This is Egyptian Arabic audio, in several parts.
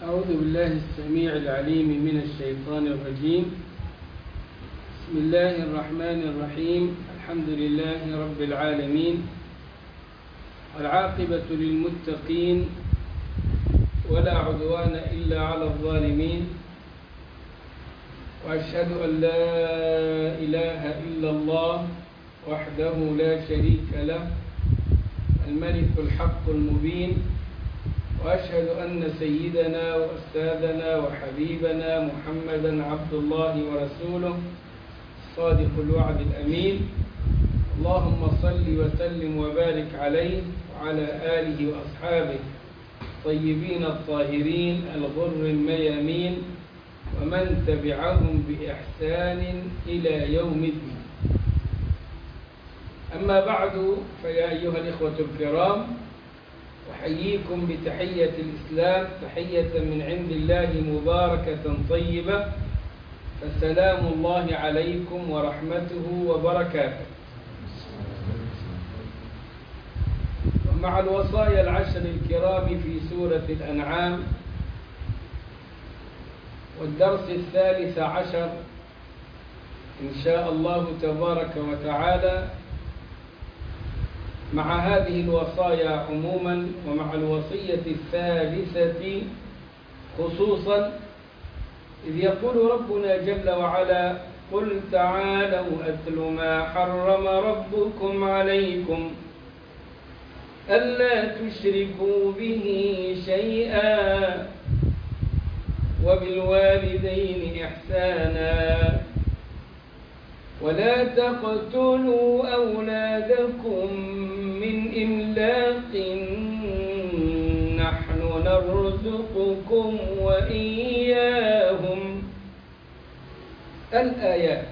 أعوذ بالله السميع العليم من الشيطان الرجيم بسم الله الرحمن الرحيم الحمد لله رب العالمين والعاقبة للمتقين ولا عدوان إلا على الظالمين وأشهد أن لا إله إلا الله وحده لا شريك له الملك الحق المبين وأشهد أن سيدنا وأستاذنا وحبيبنا محمدا عبد الله ورسوله الصادق الوعد الأمين اللهم صل وسلم وبارك عليه وعلى آله وأصحابه الطيبين الطاهرين الغر الميامين ومن تبعهم بإحسان إلى يوم الدين أما بعد فيا أيها الإخوة الكرام أحييكم بتحية الإسلام تحية من عند الله مباركة طيبة فسلام الله عليكم ورحمته وبركاته ومع الوصايا العشر الكرام في سورة الأنعام والدرس الثالث عشر إن شاء الله تبارك وتعالى مع هذه الوصايا عموما ومع الوصية الثالثة خصوصا إذ يقول ربنا جل وعلا قل تعالوا أتل ما حرم ربكم عليكم ألا تشركوا به شيئا وبالوالدين إحسانا ولا تقتلوا أولادكم من إملاق نحن نرزقكم وإياهم الآيات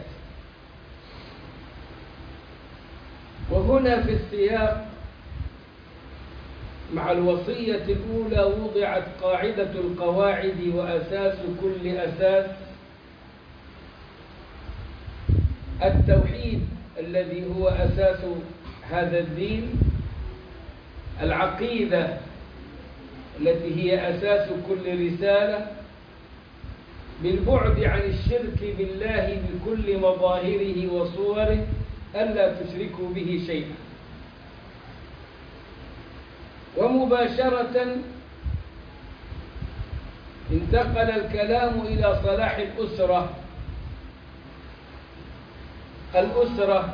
وهنا في السياق مع الوصية الأولى وضعت قاعدة القواعد وأساس كل أساس التوحيد الذي هو أساس هذا الدين العقيدة التي هي أساس كل رسالة بالبعد عن الشرك بالله بكل مظاهره وصوره ألا تشركوا به شيئا ومباشرة انتقل الكلام إلى صلاح الأسرة الأسرة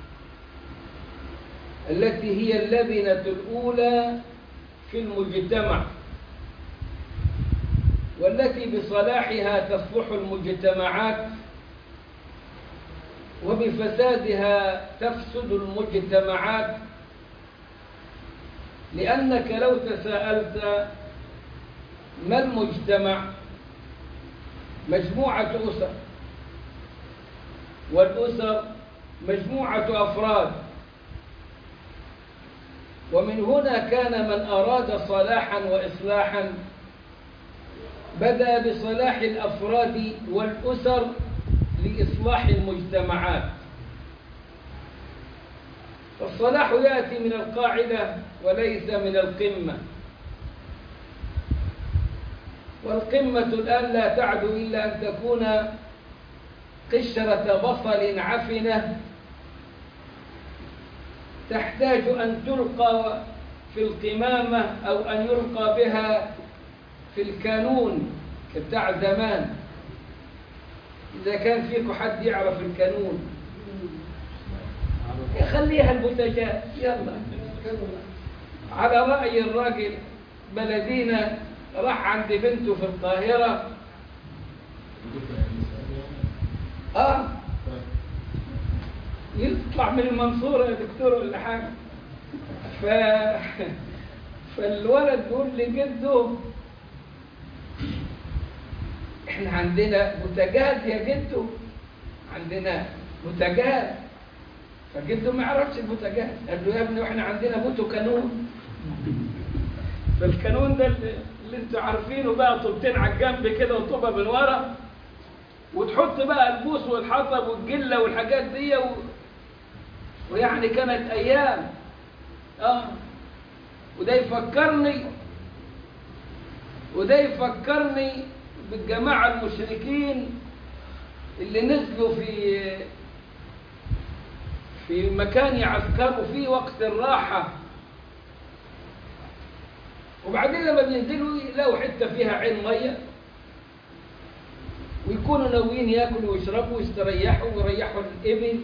التي هي اللبنة الأولى في المجتمع والتي بصلاحها تصلح المجتمعات وبفسادها تفسد المجتمعات لأنك لو تساءلت ما المجتمع مجموعة أسر والأسر مجموعة أفراد ومن هنا كان من أراد صلاحا وإصلاحا بدأ بصلاح الأفراد والأسر لإصلاح المجتمعات فالصلاح يأتي من القاعدة وليس من القمة والقمة الآن لا تعد إلا أن تكون قشرة بصل عفنة تحتاج أن تلقى في القمامة أو أن يلقى بها في الكانون كبتاع زمان إذا كان فيكم حد يعرف الكانون خليها البوتاجات يلا على رأي الراجل بلدينا راح عند بنته في القاهرة اه يطلع من المنصورة يا دكتور ولا حاجة ف... فالولد بيقول لجده احنا عندنا بوتاجاز يا جدو عندنا بوتاجاز فجده ما يعرفش البوتاجاز قال له يا ابني واحنا عندنا بوتو كانون فالكانون ده اللي, اللي انتوا عارفينه بقى طوبتين على الجنب كده وطوبه من ورا وتحط بقى البوس والحطب والجله والحاجات دي و... ويعني كانت ايام اه وده يفكرني وده يفكرني بالجماعة المشركين اللي نزلوا في في مكان يعسكروا فيه وقت الراحة وبعدين لما بينزلوا يلاقوا حتة فيها عين مية ويكونوا ناويين ياكلوا ويشربوا ويستريحوا ويريحوا الإبل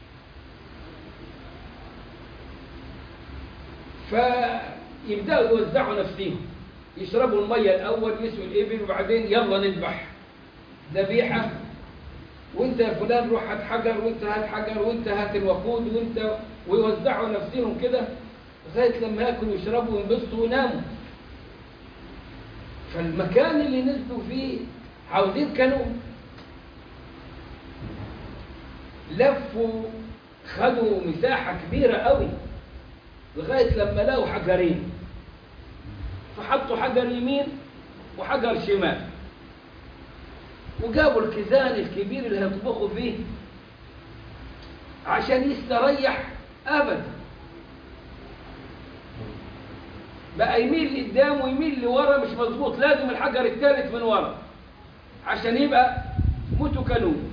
فيبدأوا يوزعوا نفسهم يشربوا المية الأول يسوا الإبل وبعدين يلا نذبح ذبيحة وانت يا فلان روح هات حجر وانت هات حجر وانت هات الوقود وانت ويوزعوا نفسهم كده لغاية لما ياكلوا ويشربوا وينبسطوا ويناموا فالمكان اللي نزلوا فيه عاوزين كانوا لفوا خدوا مساحة كبيرة قوي لغاية لما لقوا حجرين فحطوا حجر يمين وحجر شمال وجابوا الكيزان الكبير اللي هيطبخوا فيه عشان يستريح أبدا بقى يميل لقدام ويميل لورا مش مظبوط لازم الحجر الثالث من ورا عشان يبقى موتوا كانون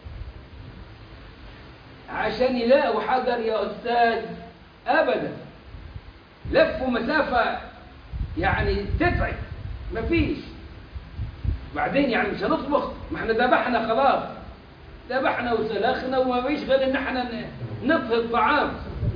عشان يلاقوا حجر يا أستاذ أبدا لفوا مسافة يعني تتعب مفيش بعدين يعني مش هنطبخ ما احنا ذبحنا خلاص ذبحنا وسلخنا وما فيش غير ان احنا نطهي الطعام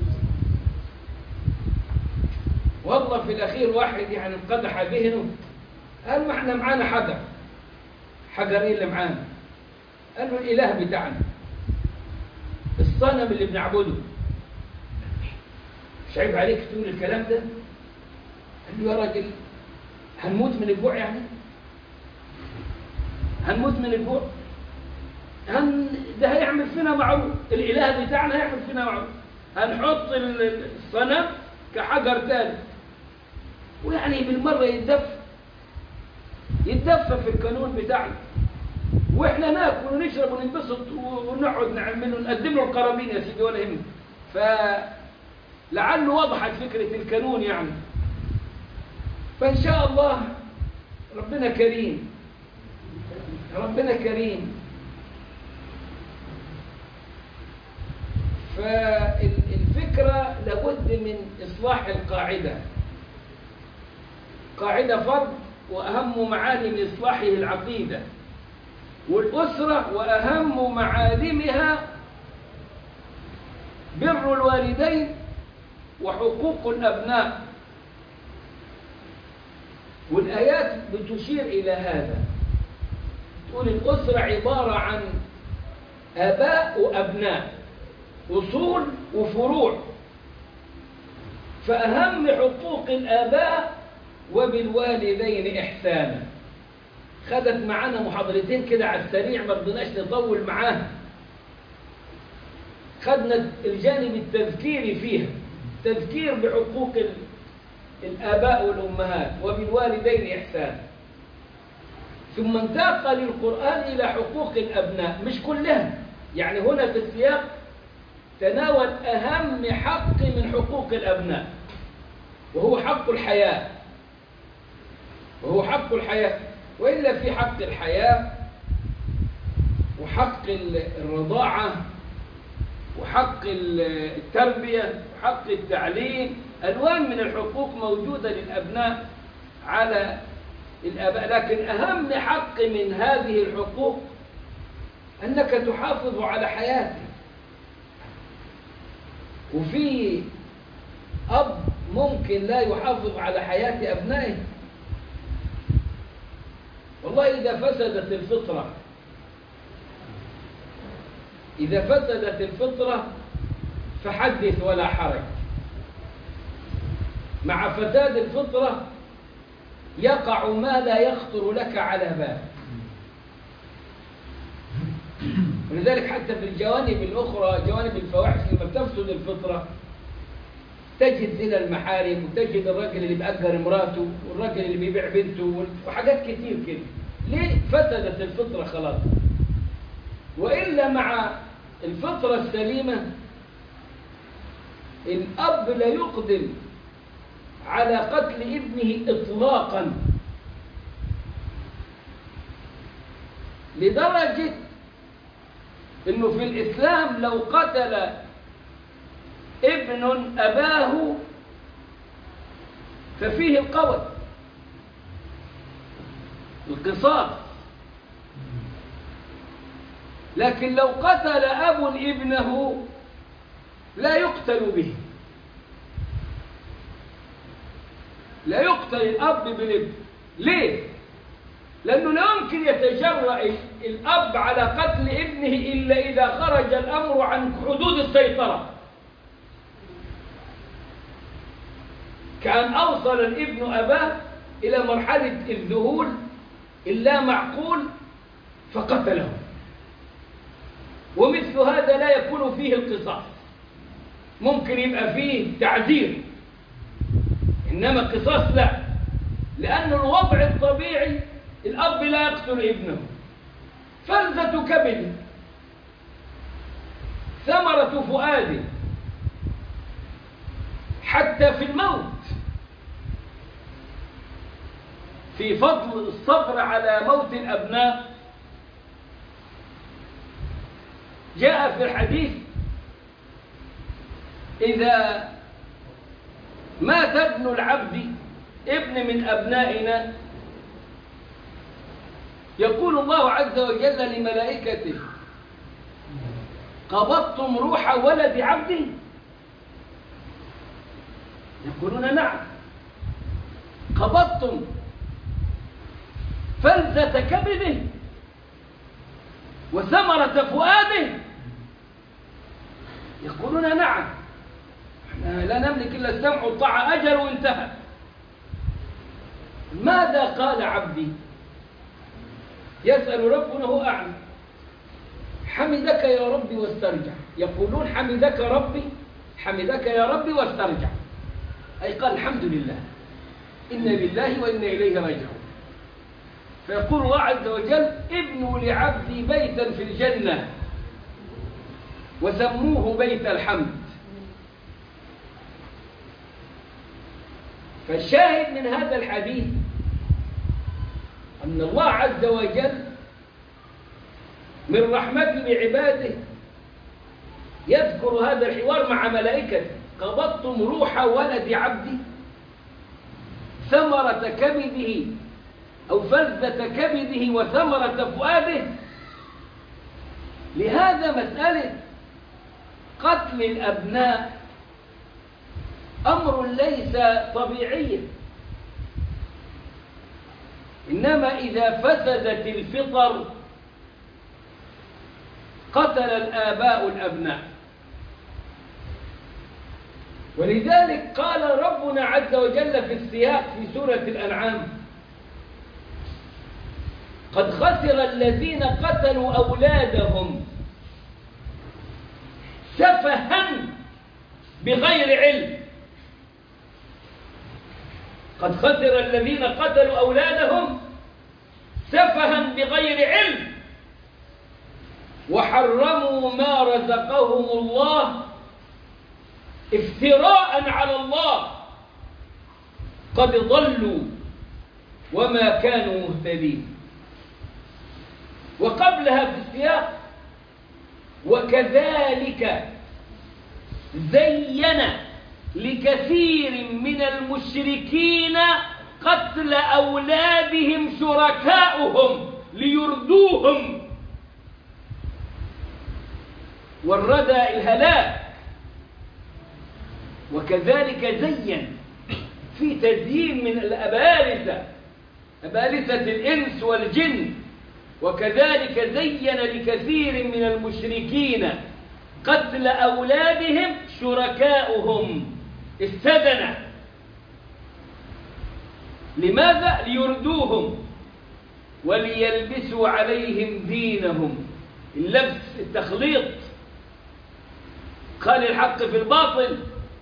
والله في الاخير واحد يعني انقدح ذهنه قال ما احنا معانا حجر حجرين اللي معانا قال له الاله بتاعنا الصنم اللي بنعبده مش عيب عليك تقول الكلام ده قال له يا راجل هنموت من الجوع يعني هنموت من الجوع هن... ده هيعمل فينا معروف الاله بتاعنا هيعمل فينا معروف هنحط الصنم كحجر ثالث ويعني بالمره يتدفى يتدفى في القانون بتاعنا واحنا ناكل ونشرب وننبسط ونقعد نعمل نقدم له القرابين يا سيدي ولا يهمك فلعله وضحت فكره القانون يعني فان شاء الله ربنا كريم ربنا كريم فالفكرة لابد من إصلاح القاعدة قاعدة فرض وأهم معالم إصلاحه العقيدة والأسرة وأهم معالمها بر الوالدين وحقوق الأبناء والآيات بتشير إلى هذا تقول الأسرة عبارة عن آباء وأبناء أصول وفروع فأهم حقوق الآباء وبالوالدين إحسانا خدت معانا محاضرتين كده على السريع ما رضيناش نطول معاها خدنا الجانب التذكيري فيها تذكير بحقوق الآباء والأمهات وبالوالدين إحسانا ثم انتقل القرآن إلى حقوق الأبناء مش كلها يعني هنا في السياق تناول أهم حق من حقوق الأبناء وهو حق الحياة وهو حق الحياة وإلا في حق الحياة وحق الرضاعة وحق التربية وحق التعليم ألوان من الحقوق موجودة للأبناء على الآباء لكن أهم حق من هذه الحقوق أنك تحافظ على حياتك وفي أب ممكن لا يحافظ على حياة أبنائه والله إذا فسدت الفطرة إذا فسدت الفطرة فحدث ولا حرج مع فساد الفطرة يقع ما لا يخطر لك على بال ولذلك حتى في الجوانب الأخرى جوانب الفواحش لما بتفسد الفطرة تجد زنا المحارم وتجد الراجل اللي بأجر امراته والراجل اللي بيبيع بنته وحاجات كتير كده ليه فسدت الفطرة خلاص وإلا مع الفطرة السليمة الأب لا يقدم على قتل ابنه إطلاقا لدرجة انه في الاسلام لو قتل ابن اباه ففيه القول القصاص لكن لو قتل اب ابنه لا يقتل به لا يقتل الاب بالابن ليه لأنه لا يمكن يتجرأ الأب على قتل ابنه إلا إذا خرج الأمر عن حدود السيطرة كأن أوصل الابن أباه إلى مرحلة الذهول اللا معقول فقتله ومثل هذا لا يكون فيه القصاص ممكن يبقى فيه تعذير إنما القصاص لا لأن الوضع الطبيعي الأب لا يقتل ابنه فلذة كبد ثمرة فؤاد حتى في الموت في فضل الصبر على موت الأبناء جاء في الحديث إذا مات ابن العبد ابن من أبنائنا يقول الله عز وجل لملائكته قبضتم روح ولد عبدي يقولون نعم قبضتم فلذة كبده وثمرة فؤاده يقولون نعم احنا لا نملك الا السمع والطاعة اجل وانتهى ماذا قال عبدي يسأل ربنا هو أعلم حمدك يا ربي واسترجع يقولون حمدك ربي حمدك يا ربي واسترجع أي قال الحمد لله إنا لله وإنا إليه راجعون فيقول الله عز وجل ابنوا لعبدي بيتا في الجنة وسموه بيت الحمد فالشاهد من هذا الحديث أن الله عز وجل من رحمته بعباده يذكر هذا الحوار مع ملائكته قبضتم روح ولد عبدي ثمرة كبده أو فلذة كبده وثمرة فؤاده لهذا مسألة قتل الأبناء أمر ليس طبيعيا إنما إذا فسدت الفطر قتل الآباء الأبناء ولذلك قال ربنا عز وجل في السياق في سورة الأنعام قد خسر الذين قتلوا أولادهم سفها بغير علم قد خسر الذين قتلوا أولادهم سفها بغير علم وحرموا ما رزقهم الله افتراء على الله قد ضلوا وما كانوا مهتدين وقبلها في السياق وكذلك زين لكثير من المشركين قتل أولادهم شركاؤهم ليردوهم والردى الهلاك وكذلك زين في تزيين من الأبالسة أبالسة الإنس والجن وكذلك زين لكثير من المشركين قتل أولادهم شركاؤهم استدن لماذا؟ ليردوهم وليلبسوا عليهم دينهم اللبس التخليط قال الحق في الباطل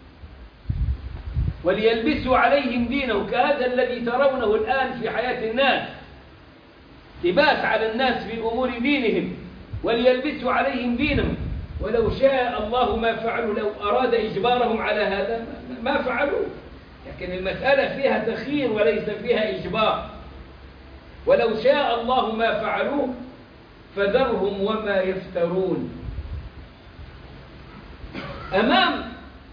وليلبسوا عليهم دينه كهذا الذي ترونه الآن في حياة الناس لباس على الناس في أمور دينهم وليلبسوا عليهم دينهم ولو شاء الله ما فعلوا لو أراد إجبارهم على هذا ما فعلوا لكن المسألة فيها تخيير وليس فيها إجبار ولو شاء الله ما فعلوه فذرهم وما يفترون أمام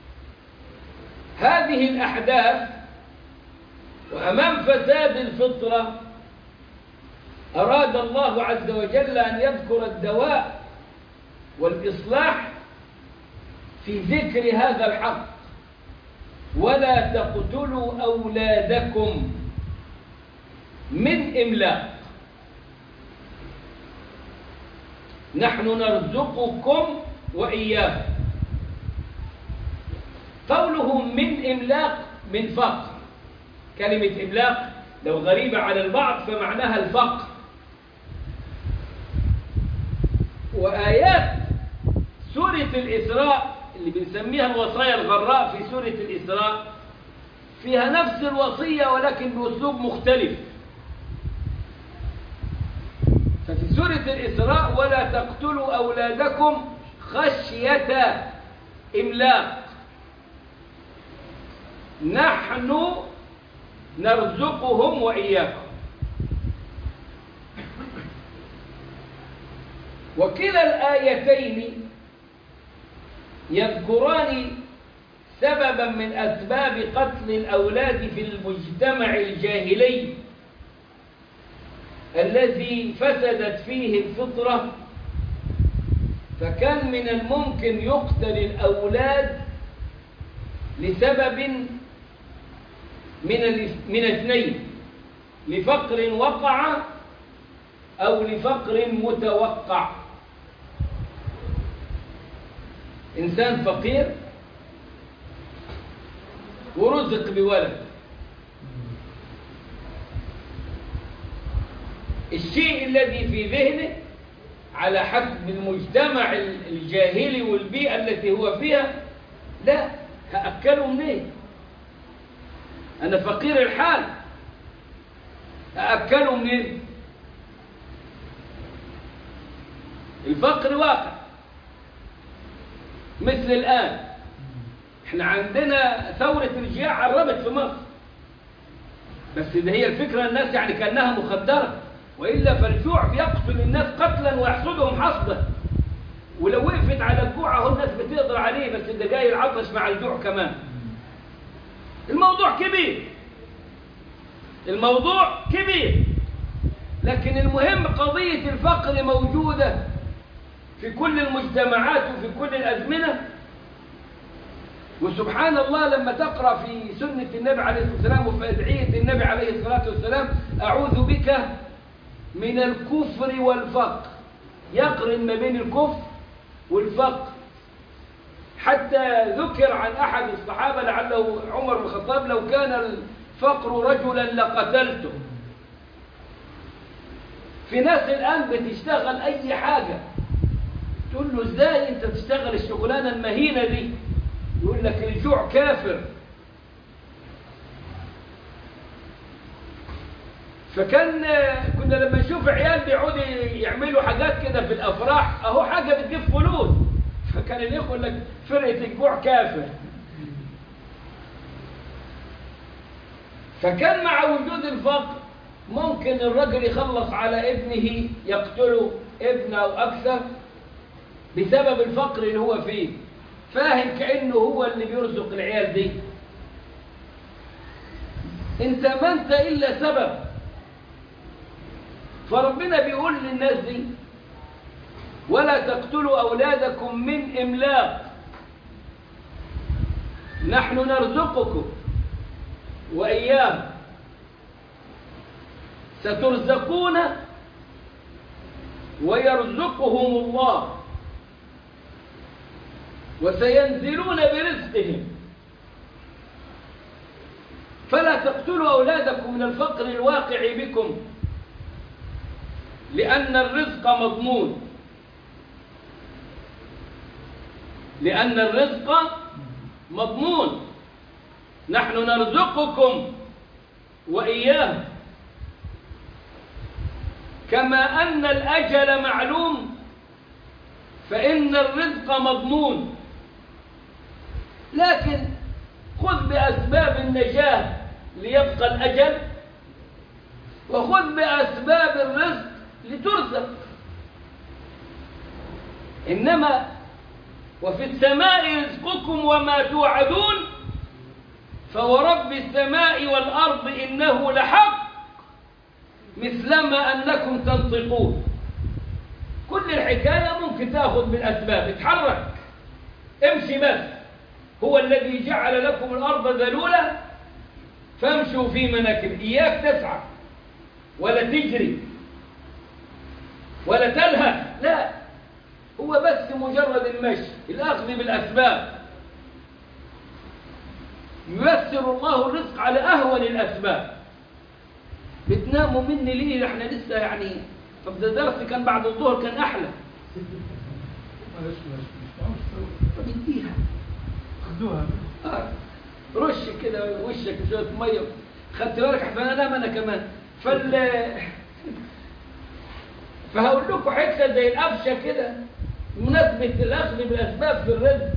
هذه الأحداث وأمام فساد الفطرة أراد الله عز وجل أن يذكر الدواء والإصلاح في ذكر هذا الحق ولا تقتلوا أولادكم من إملاق نحن نرزقكم وإياكم قولهم من إملاق من فقر كلمة إملاق لو غريبة على البعض فمعناها الفقر وآيات سورة الإسراء اللي بنسميها الوصايا الغراء في سورة الإسراء فيها نفس الوصية ولكن بأسلوب مختلف ففي سورة الإسراء ولا تقتلوا أولادكم خشية إملاق نحن نرزقهم وإياكم وكلا الآيتين يذكران سببا من أسباب قتل الأولاد في المجتمع الجاهلي الذي فسدت فيه الفطرة فكان من الممكن يقتل الأولاد لسبب من من اثنين لفقر وقع أو لفقر متوقع إنسان فقير ورزق بولد الشيء الذي في ذهنه على حسب المجتمع الجاهلي والبيئة التي هو فيها لا هأكله منين أنا فقير الحال هأكله منين الفقر واقع مثل الآن احنا عندنا ثورة الجياع قربت في مصر بس ده هي الفكرة الناس يعني كأنها مخدرة وإلا فالجوع بيقتل الناس قتلا ويحصدهم حصدا ولو وقفت على الجوع اهو الناس بتقدر عليه بس ده جاي العطش مع الجوع كمان الموضوع كبير الموضوع كبير لكن المهم قضية الفقر موجودة في كل المجتمعات وفي كل الأزمنة وسبحان الله لما تقرأ في سنة النبي عليه الصلاة والسلام وفي أدعية النبي عليه الصلاة والسلام أعوذ بك من الكفر والفقر يقرن ما بين الكفر والفقر حتى ذكر عن أحد الصحابة لعله عمر بن الخطاب لو كان الفقر رجلا لقتلته في ناس الآن بتشتغل أي حاجة تقول له ازاي انت تشتغل الشغلانة المهينة دي يقول لك الجوع كافر فكان كنا لما نشوف عيال بيقعدوا يعملوا حاجات كده في الافراح اهو حاجه بتجيب فلوس فكان الاخوه يقول لك فرقه الجوع كافر فكان مع وجود الفقر ممكن الرجل يخلص على ابنه يقتله ابن او اكثر بسبب الفقر اللي هو فيه فاهم كانه هو اللي بيرزق العيال دي انت ما انت الا سبب فربنا بيقول للناس دي ولا تقتلوا أولادكم من إملاق نحن نرزقكم وإياه سترزقون ويرزقهم الله وسينزلون برزقهم فلا تقتلوا أولادكم من الفقر الواقع بكم لأن الرزق مضمون لأن الرزق مضمون نحن نرزقكم وإياه كما أن الأجل معلوم فإن الرزق مضمون لكن خذ بأسباب النجاة ليبقى الأجل وخذ بأسباب الرزق لترزق إنما وفي السماء رزقكم وما توعدون فورب السماء والأرض إنه لحق مثلما أنكم تنطقون كل الحكاية ممكن تأخذ بالأسباب اتحرك امشي بس هو الذي جعل لكم الأرض ذلولة فامشوا في مناكب إياك تسعى ولا تجري ولا تلهى لا هو بس مجرد المشي الأخذ بالأسباب ييسر الله الرزق على أهون الأسباب بتناموا مني ليه احنا لسه يعني طب ده درسي كان بعد الظهر كان أحلى معلش معلش طب اديها خدوها آه. رش كده وشك شوية مية خدت بالك عشان انام انا كمان فال فهقول لكم حته زي القفشه كده بمناسبه الاخذ بالاسباب في الرزق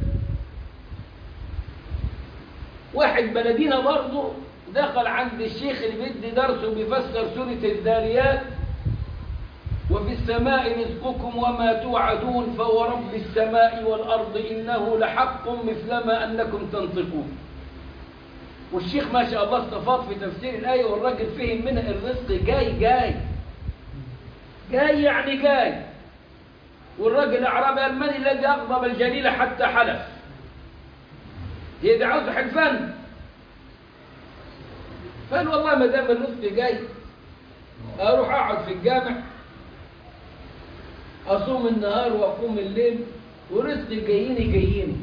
واحد بلدينا برضه دخل عند الشيخ اللي بيدي درس وبيفسر سوره الذاريات وفي السماء رزقكم وما توعدون فهو رب السماء والأرض إنه لحق مثلما أنكم تنطقون والشيخ ما شاء الله استفاض في تفسير الآية والراجل فهم منها الرزق جاي جاي جاي يعني جاي والراجل الأعرابي قال من الذي أغضب الجليل حتى حلف هي دي عاوزة حلفان قال والله ما دام الرزق جاي أروح أقعد في الجامع أصوم النهار وأقوم الليل ورزقي جاييني جاييني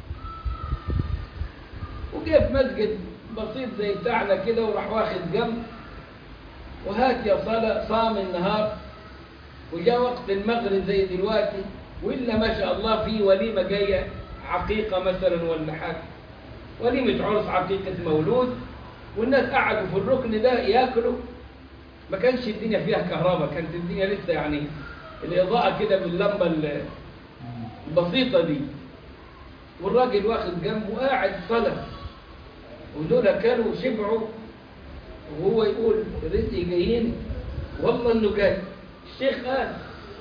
وجاء في مسجد بسيط زي بتاعنا كده وراح واخد جنب وهات يا صلاة صام النهار وجاء وقت المغرب زي دلوقتي وإلا ما شاء الله في وليمة جاية عقيقة مثلا ولا حاجة وليمة عرس عقيقة مولود والناس قعدوا في الركن ده ياكلوا ما كانش الدنيا فيها كهرباء كانت الدنيا لسه يعني الإضاءة كده باللمبة ال- البسيطة دي والراجل واخد جنبه قاعد صلاة ودول كانوا شبعوا وهو يقول رزقي جايين والله انه جاي الشيخ قال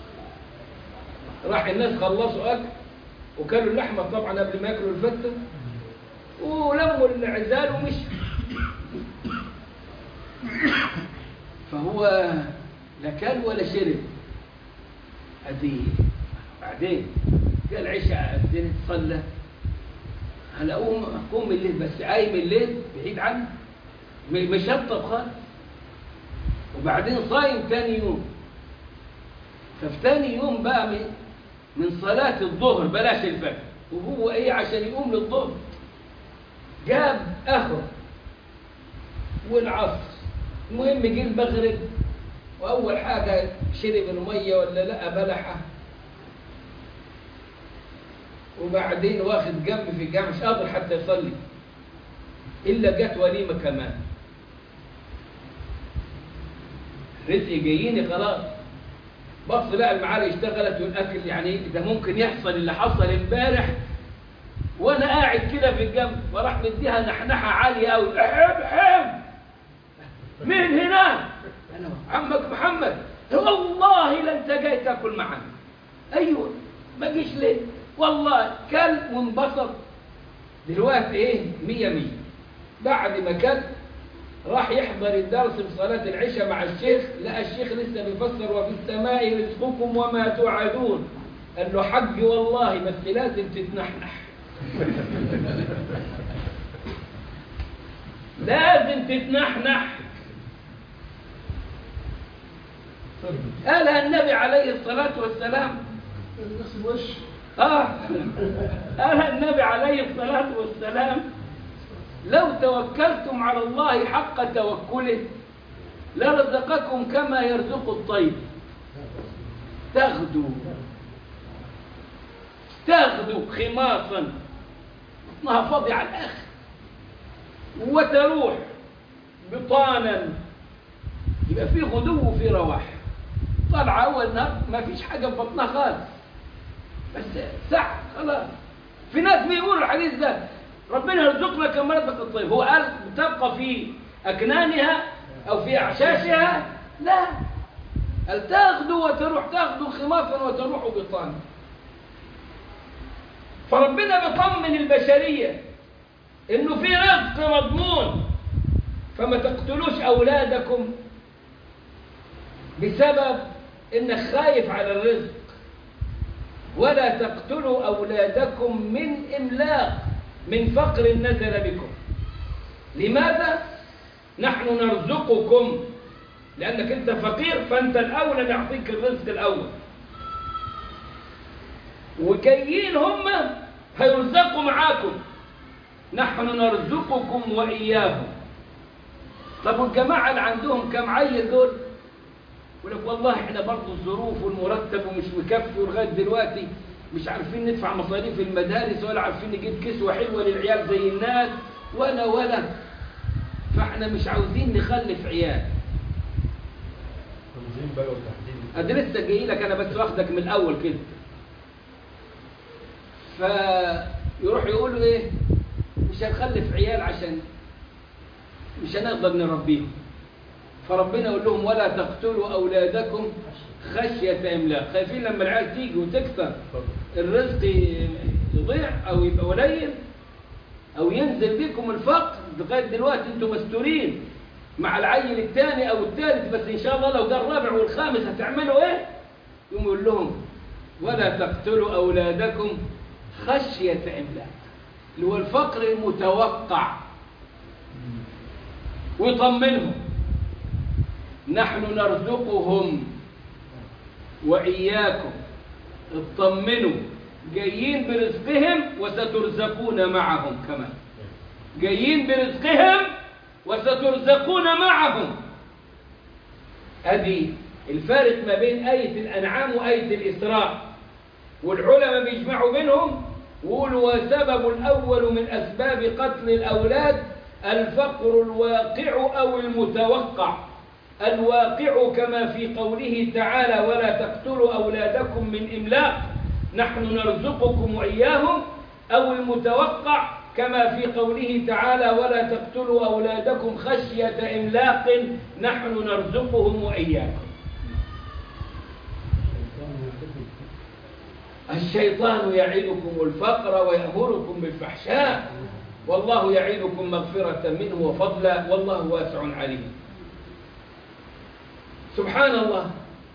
راح الناس خلصوا اكل وكلوا اللحمه طبعا قبل ما ياكلوا الفته ولموا العزال ومشوا فهو لا كل ولا شرب ادي بعدين قال عشاء الدين تصلى انا اقوم اقوم الليل بس قايم الليل بعيد عني م- مشطب خالص وبعدين صايم تاني يوم ففي تاني يوم بقى من من صلاة الظهر بلاش الفجر وهو ايه عشان يقوم للظهر جاب قهوة والعصر المهم جه المغرب واول حاجة شرب المية ولا لقى بلحة وبعدين واخد جنب في الجامع مش قادر حتى يصلي إلا جت وليمة كمان رزقي جاييني خلاص بص لقى المعالي اشتغلت والاكل يعني ده ممكن يحصل اللي حصل امبارح وانا قاعد كده في الجنب وراح مديها نحنحه عاليه قوي احب احب مين هنا انا عمك محمد والله لا انت جاي تاكل معنا ايوه ما جيش ليه والله كل وانبسط دلوقتي ايه مية مية بعد ما كل راح يحضر الدرس بصلاة العشاء مع الشيخ لقى الشيخ لسه بيفسر وفي السماء رزقكم وما توعدون قال له حج والله بس لازم تتنحنح لازم تتنحنح قالها النبي عليه الصلاة والسلام نغسل وش آه قالها النبي عليه الصلاة والسلام لو توكلتم على الله حق توكله لرزقكم كما يرزق الطير تغدو تغدو خماصا بطنها فاضي على الآخر وتروح بطانا يبقى في غدو وفي رواح طالعة أول نهار ما فيش حاجة في بطنها خالص بس ساعة خلاص في ناس بيقولوا الحديث ده ربنا يرزقنا كما رزق الطير هو قال تبقى في أكنانها أو في أعشاشها لا قال تاخذوا وتروح تاخذوا خماصا وتروح بطانا فربنا بيطمن البشرية إنه في رزق مضمون فما تقتلوش أولادكم بسبب إنك خايف على الرزق ولا تقتلوا أولادكم من إملاق من فقر نزل بكم لماذا؟ نحن نرزقكم لأنك أنت فقير فأنت الأولى نعطيك الرزق الأول وجايين هم هيرزقوا معاكم نحن نرزقكم وإياهم طب والجماعة اللي عندهم كم عيل دول يقول لك والله احنا برضه الظروف والمرتب ومش مكفي ولغايه دلوقتي مش عارفين ندفع مصاريف المدارس ولا عارفين نجيب كسوه حلوه للعيال زي الناس ولا ولا فاحنا مش عاوزين نخلف عيال تنظيم بقى وتحديد ادي لسه جاي لك انا بس واخدك من الاول كده فيروح يقولوا ايه مش هنخلف عيال عشان مش هنقدر نربيهم فربنا يقول لهم ولا تقتلوا اولادكم خشيه املاق خايفين لما العيال تيجي وتكثر اتفضل الرزق يضيع او يبقى قليل او ينزل بكم الفقر لغايه دلوقتي انتم مستورين مع العيل الثاني او الثالث بس ان شاء الله لو جه الرابع والخامس هتعملوا ايه؟ يقوم يقول لهم ولا تقتلوا اولادكم خشيه املاق اللي هو الفقر المتوقع ويطمنهم نحن نرزقهم واياكم اطمنوا جايين برزقهم وسترزقون معهم كمان جايين برزقهم وسترزقون معهم ادي الفارق ما بين آية الأنعام وآية الإسراء والعلماء بيجمعوا بينهم ويقولوا وسبب الأول من أسباب قتل الأولاد الفقر الواقع أو المتوقع الواقع كما في قوله تعالى ولا تقتلوا أولادكم من إملاق نحن نرزقكم وإياهم أو المتوقع كما في قوله تعالى ولا تقتلوا أولادكم خشية إملاق نحن نرزقهم وإياكم الشيطان يعدكم الفقر ويأمركم بالفحشاء والله يعدكم مغفرة منه وفضلا والله واسع عليم سبحان الله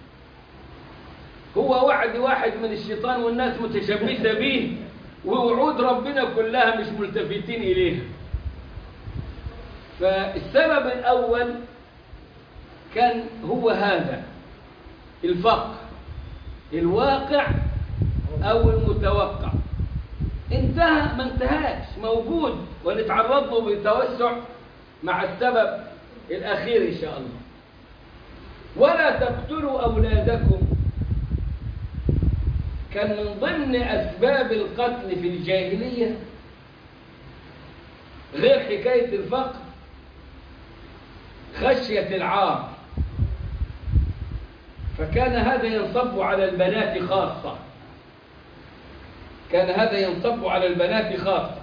هو وعد واحد من الشيطان والناس متشبثة به ووعود ربنا كلها مش ملتفتين إليها فالسبب الأول كان هو هذا الفقر الواقع أو المتوقع انتهى ما انتهاش موجود ونتعرض له بتوسع مع السبب الأخير إن شاء الله ولا تقتلوا أولادكم كان من ضمن أسباب القتل في الجاهلية غير حكاية الفقر خشية العار فكان هذا ينصب على البنات خاصة كان هذا ينصب على البنات خاصة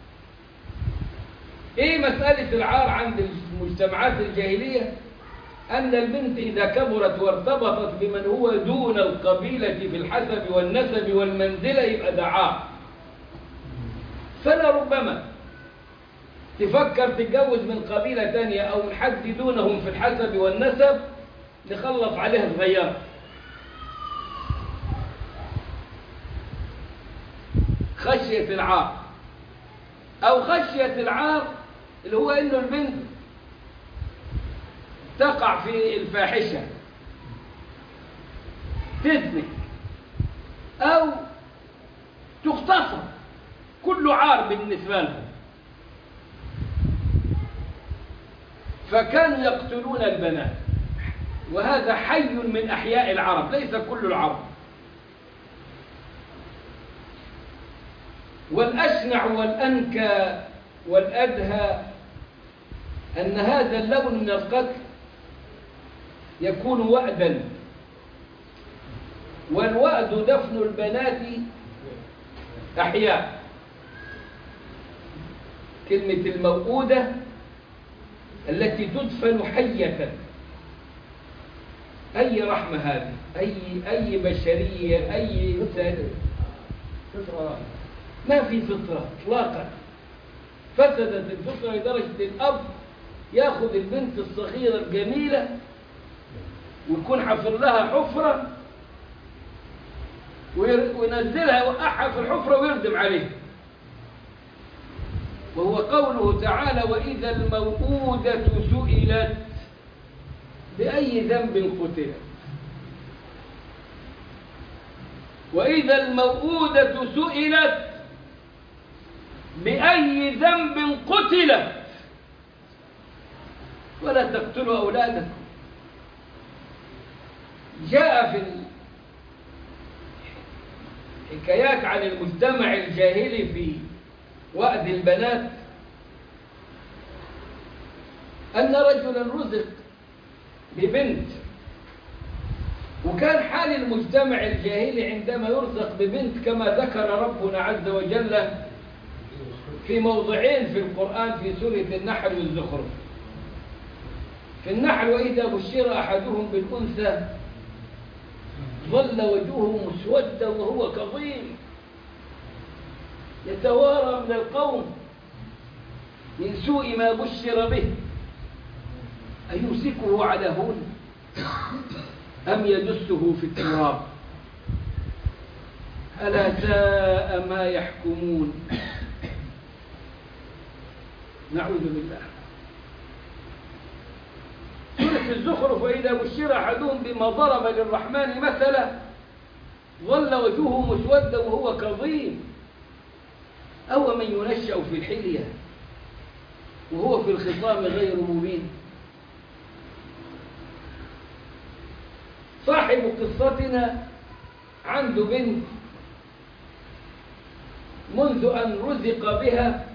ايه مسألة العار عند المجتمعات الجاهلية أن البنت إذا كبرت وارتبطت بمن هو دون القبيلة في الحسب والنسب والمنزلة يبقى ده عار فلربما تفكر تتجوز من قبيلة تانية أو من حد دونهم في الحسب والنسب نخلص عليها صغيرة خشية العار أو خشية العار اللي هو إنه البنت تقع في الفاحشة تزني أو تغتصب كله عار بالنسبة لهم فكانوا يقتلون البنات وهذا حي من أحياء العرب ليس كل العرب والأشنع والأنكى والأدهى أن هذا اللون من القتل يكون وأدا والوأد دفن البنات أحياء كلمة الموؤودة التي تدفن حية أي رحمة هذه أي أي بشرية أي إنسان ما في فطرة إطلاقا فسدت الفطرة لدرجة الأب ياخذ البنت الصغيرة الجميلة ويكون حفر لها حفرة وير- وينزلها يوقعها في الحفرة ويردم عليها وهو قوله تعالى وإذا الموءودة سئلت بأي ذنب قتلت وإذا الموءودة سئلت بأي ذنب قتلت ولا تقتلوا أولادكم جاء في الحكايات عن المجتمع الجاهلي في وأد البنات أن رجلا رزق ببنت وكان حال المجتمع الجاهلي عندما يرزق ببنت كما ذكر ربنا عز وجل في موضعين في القرآن في سورة النحل والزخرف في النحل وإذا بشر أحدهم بالأنثى ظل وجهه مسودا وهو كظيم يتوارى من القوم من سوء ما بشر به أيمسكه على هون أم يدسه في التراب ألا ساء ما يحكمون نعوذ بالله سورة الزخرف وإذا بشر أحدهم بما ضرب للرحمن مثلا ظل وجهه مسودا وهو كظيم أو من ينشأ في الحلية وهو في الخصام غير مبين صاحب قصتنا عنده بنت منذ أن رزق بها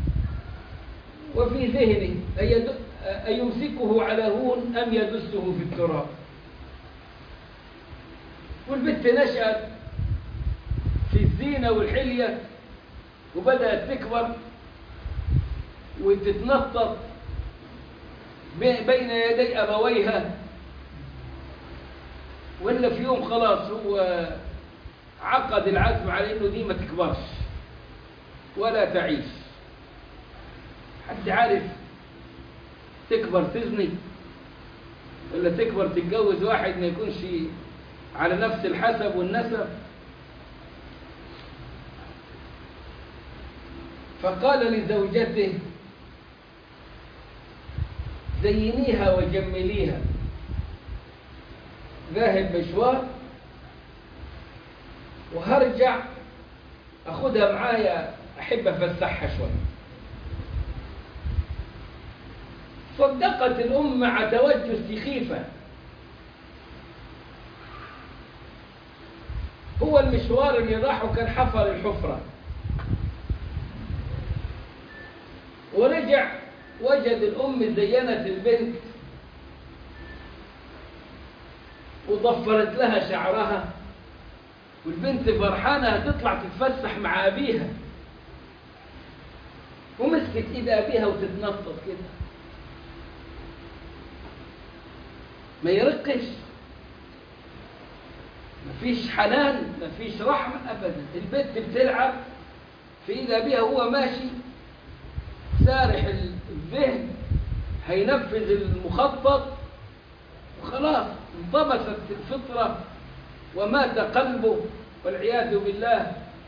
وفي ذهنه أيد- أيمسكه على هون أم يدسه في التراب والبنت نشأت في الزينة والحلية وبدأت تكبر وتتنطط بي- بين يدي أبويها ولا في يوم خلاص هو عقد العزم على انه دي ما تكبرش ولا تعيش حد عارف تكبر تزني ولا تكبر تتجوز واحد ما يكونش على نفس الحسب والنسب فقال لزوجته زينيها وجمليها ذاهب مشوار وهرجع اخدها معايا احب افسحها شوي صدقت الام مع توجه سخيفه هو المشوار اللي راحه كان حفر الحفره ورجع وجد الام زينت البنت وضفرت لها شعرها والبنت فرحانة هتطلع تتفسح مع أبيها ومسكت إيد أبيها وتتنطط كده ما يرقش مفيش حنان مفيش رحمة أبدا البنت بتلعب في إيد أبيها وهو ماشي سارح الذهن هينفذ المخطط وخلاص انطمست الفطرة ومات قلبه والعياذ بالله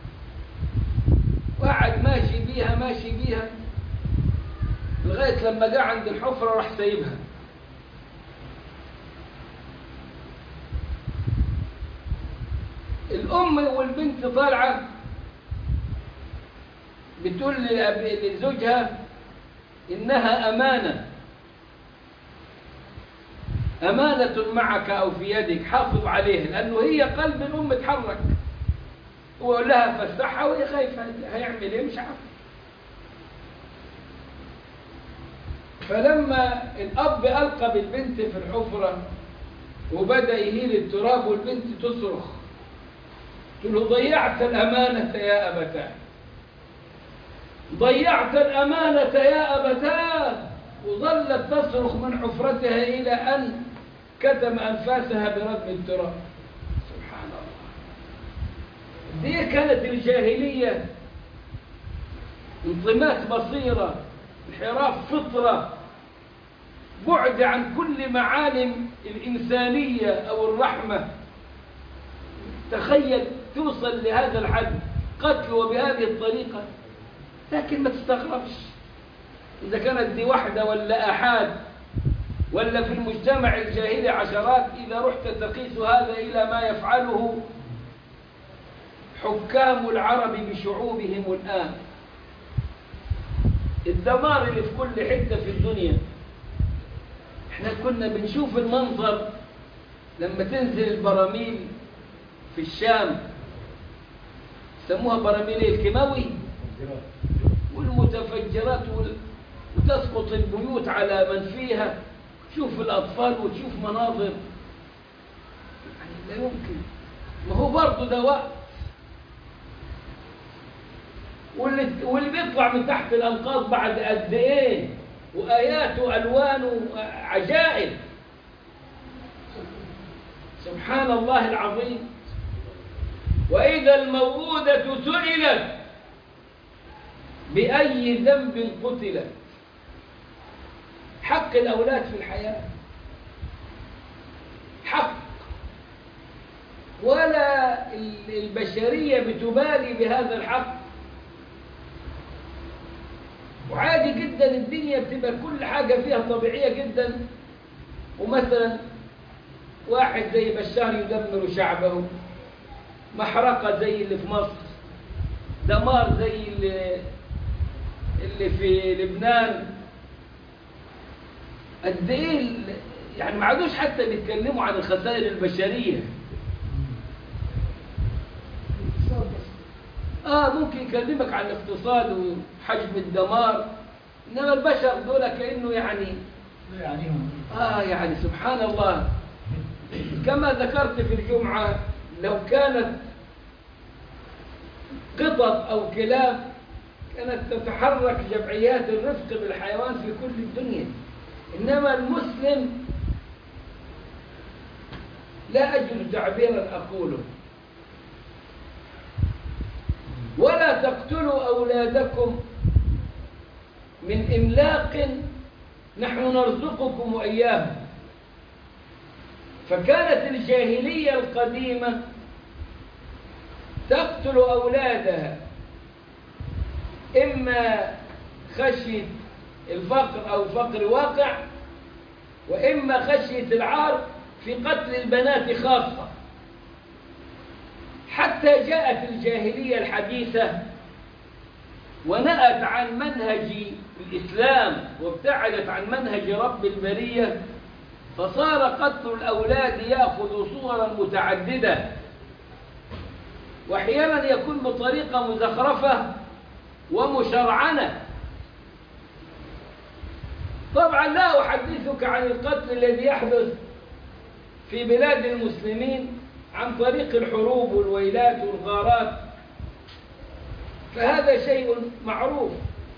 وقعد ماشي بيها ماشي بيها لغاية لما جاء عند الحفرة راح سايبها الأم والبنت طالعة بتقول لأب- لزوجها إنها أمانة أمانة معك أو في يدك حافظ عليها لأنه هي قلب الأم تحرك ويقول لها فسحها وهي خايفة هيعمل إيه مش عارف فلما الأب ألقى بالبنت في الحفرة وبدأ يهيل التراب والبنت تصرخ قلت له ضيعت الأمانة يا أبتاه ضيعت الأمانة يا أبتاه وظلت تصرخ من حفرتها إلى أن كتم أنفاسها بردم التراب سبحان الله دي كانت الجاهلية انطماس بصيرة انحراف فطرة بعد عن كل معالم الإنسانية أو الرحمة تخيل توصل لهذا الحد قتل وبهذه الطريقة لكن ما تستغربش إذا كانت دي واحدة ولا أحاد ولا في المجتمع الجاهلي عشرات إذا رحت تقيس هذا إلى ما يفعله حكام العرب بشعوبهم الآن الدمار اللي في كل حتة في الدنيا احنا كنا بنشوف المنظر لما تنزل البراميل في الشام سموها براميل الكيماوي والمتفجرات وال... وتسقط البيوت على من فيها تشوف الأطفال وتشوف مناظر يعني لا يمكن ما هو برضه ده وقت واللي, واللي بيطلع من تحت الأنقاض بعد قد إيه وآيات وألوان وعجائب سبحان الله العظيم وإذا الموءودة سئلت بأي ذنب قتلت حق الأولاد في الحياة حق ولا البشرية بتبالي بهذا الحق وعادي جدا الدنيا بتبقى كل حاجة فيها طبيعية جدا ومثلا واحد زي بشار يدمر شعبه محرقة زي اللي في مصر دمار زي اللي, اللي في لبنان قد ايه يعني ما عادوش حتى بيتكلموا عن الخسائر البشريه اه ممكن يكلمك عن الاقتصاد وحجم الدمار انما البشر دول كانه يعني اه يعني سبحان الله كما ذكرت في الجمعه لو كانت قطط او كلاب كانت تتحرك جمعيات الرفق بالحيوان في كل الدنيا إنما المسلم لا أجد تعبيرا أقوله ولا تقتلوا أولادكم من إملاق نحن نرزقكم وإياهم فكانت الجاهلية القديمة تقتل أولادها إما خشية الفقر أو فقر واقع وإما خشية العار في قتل البنات خاصة حتى جاءت الجاهلية الحديثة ونأت عن منهج الإسلام وابتعدت عن منهج رب البرية فصار قتل الأولاد يأخذ صورا متعددة وأحيانا يكون بطريقة مزخرفة ومشرعنة طبعا لا أحدثك عن القتل الذي يحدث في بلاد المسلمين عن طريق الحروب والويلات والغارات فهذا شيء معروف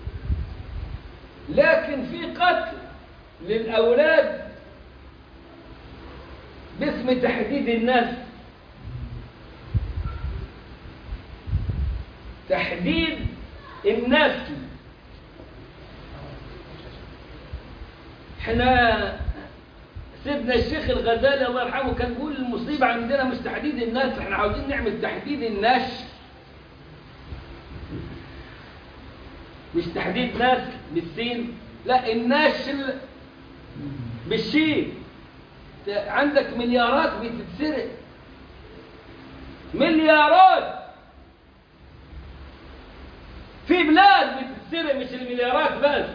لكن في قتل للأولاد باسم تحديد الناس تحديد النسل احنا سيدنا الشيخ الغزالي الله يرحمه كان يقول المصيبة عندنا مش تحديد الناس احنا عاوزين نعمل تحديد النشر مش تحديد نسل بالسين لا النشل بالشين عندك مليارات بتتسرق مليارات في بلاد بتتسرق مش المليارات بس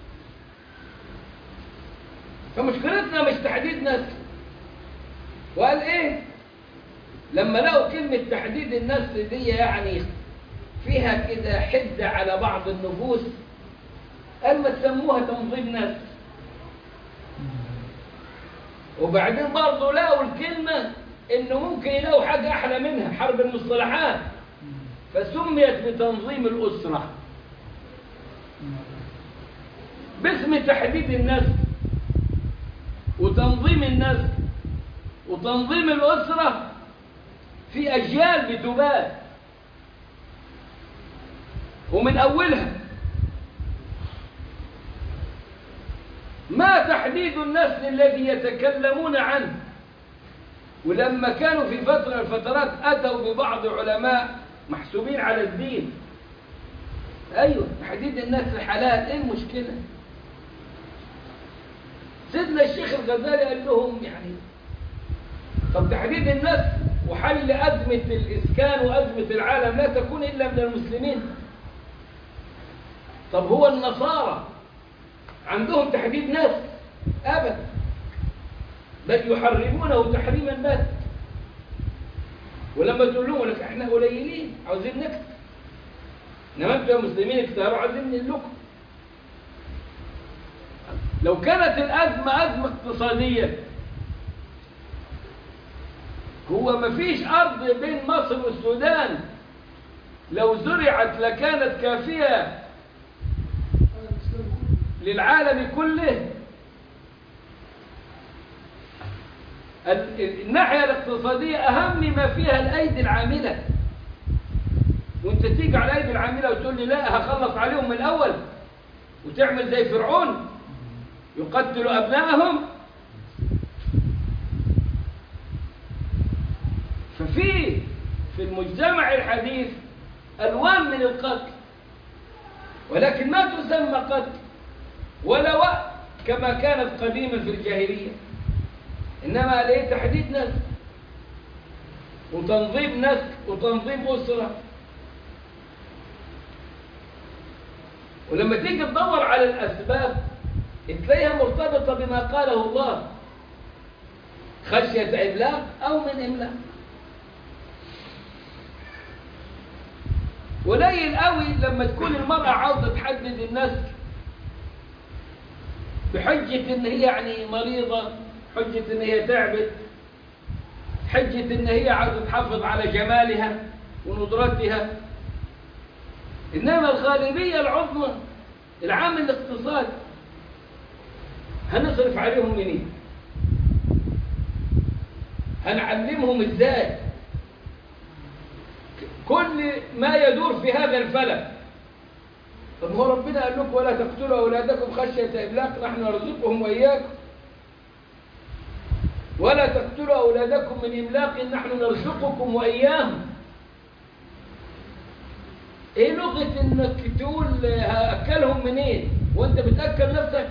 فمشكلتنا مش تحديد نسل وقال ايه لما لقوا كلمة تحديد النسل دي يعني فيها كده حدة على بعض النفوس قال ما تسموها تنظيم نسل وبعدين برضه لقوا الكلمة انه ممكن يلاقوا حاجة احلى منها حرب المصطلحات فسميت بتنظيم الأسرة باسم تحديد النسل وتنظيم النسل وتنظيم الأسرة في أجيال بتبات ومن أولها ما تحديد النسل الذي يتكلمون عنه ولما كانوا في فترة من الفترات أتوا ببعض علماء محسوبين على الدين أيوة تحديد النسل حلال إيه المشكلة سيدنا الشيخ الغزالي قال لهم يعني طب تحديد النسل وحل أزمة الإسكان وأزمة العالم لا تكون إلا من المسلمين طب هو النصارى عندهم تحديد نسل أبدا بل يحرمونه تحريما بات ولما تقول لهم لك احنا قليلين عاوزين نكتب انما انتوا يا مسلمين اكتبوا عاوزين لكم لو كانت الأزمة أزمة اقتصادية هو ما فيش أرض بين مصر والسودان لو زرعت لكانت كافية للعالم كله الناحية الاقتصادية أهم ما فيها الأيدي العاملة وانت تيجي على الأيدي العاملة وتقول لي لا هخلص عليهم من الأول وتعمل زي فرعون يقتل أبنائهم ففي في المجتمع الحديث ألوان من القتل ولكن ما تسمى قتل ولا وقت كما كانت قديما في الجاهلية إنما ليه تحديد نسل وتنظيم نسل وتنظيم أسرة ولما تيجي تدور على الأسباب تلاقيها مرتبطة بما قاله الله خشية إبلاغ أو من إملاق قليل قوي لما تكون المرأة عاوزة تحدد النسل بحجة إن هي يعني مريضة حجة إن هي تعبت حجة إن هي عاوزة تحافظ على جمالها وندرتها إنما الغالبية العظمى العامل الاقتصاد هنصرف عليهم منين هنعلمهم ازاي كل ما يدور في هذا الفلك طب هو ربنا قال لكم ولا تقتلوا اولادكم خشيه املاق نحن نرزقهم واياكم ولا تقتلوا اولادكم من املاق نحن نرزقكم واياهم ايه لغه انك تقول هاكلهم منين وانت بتاكل نفسك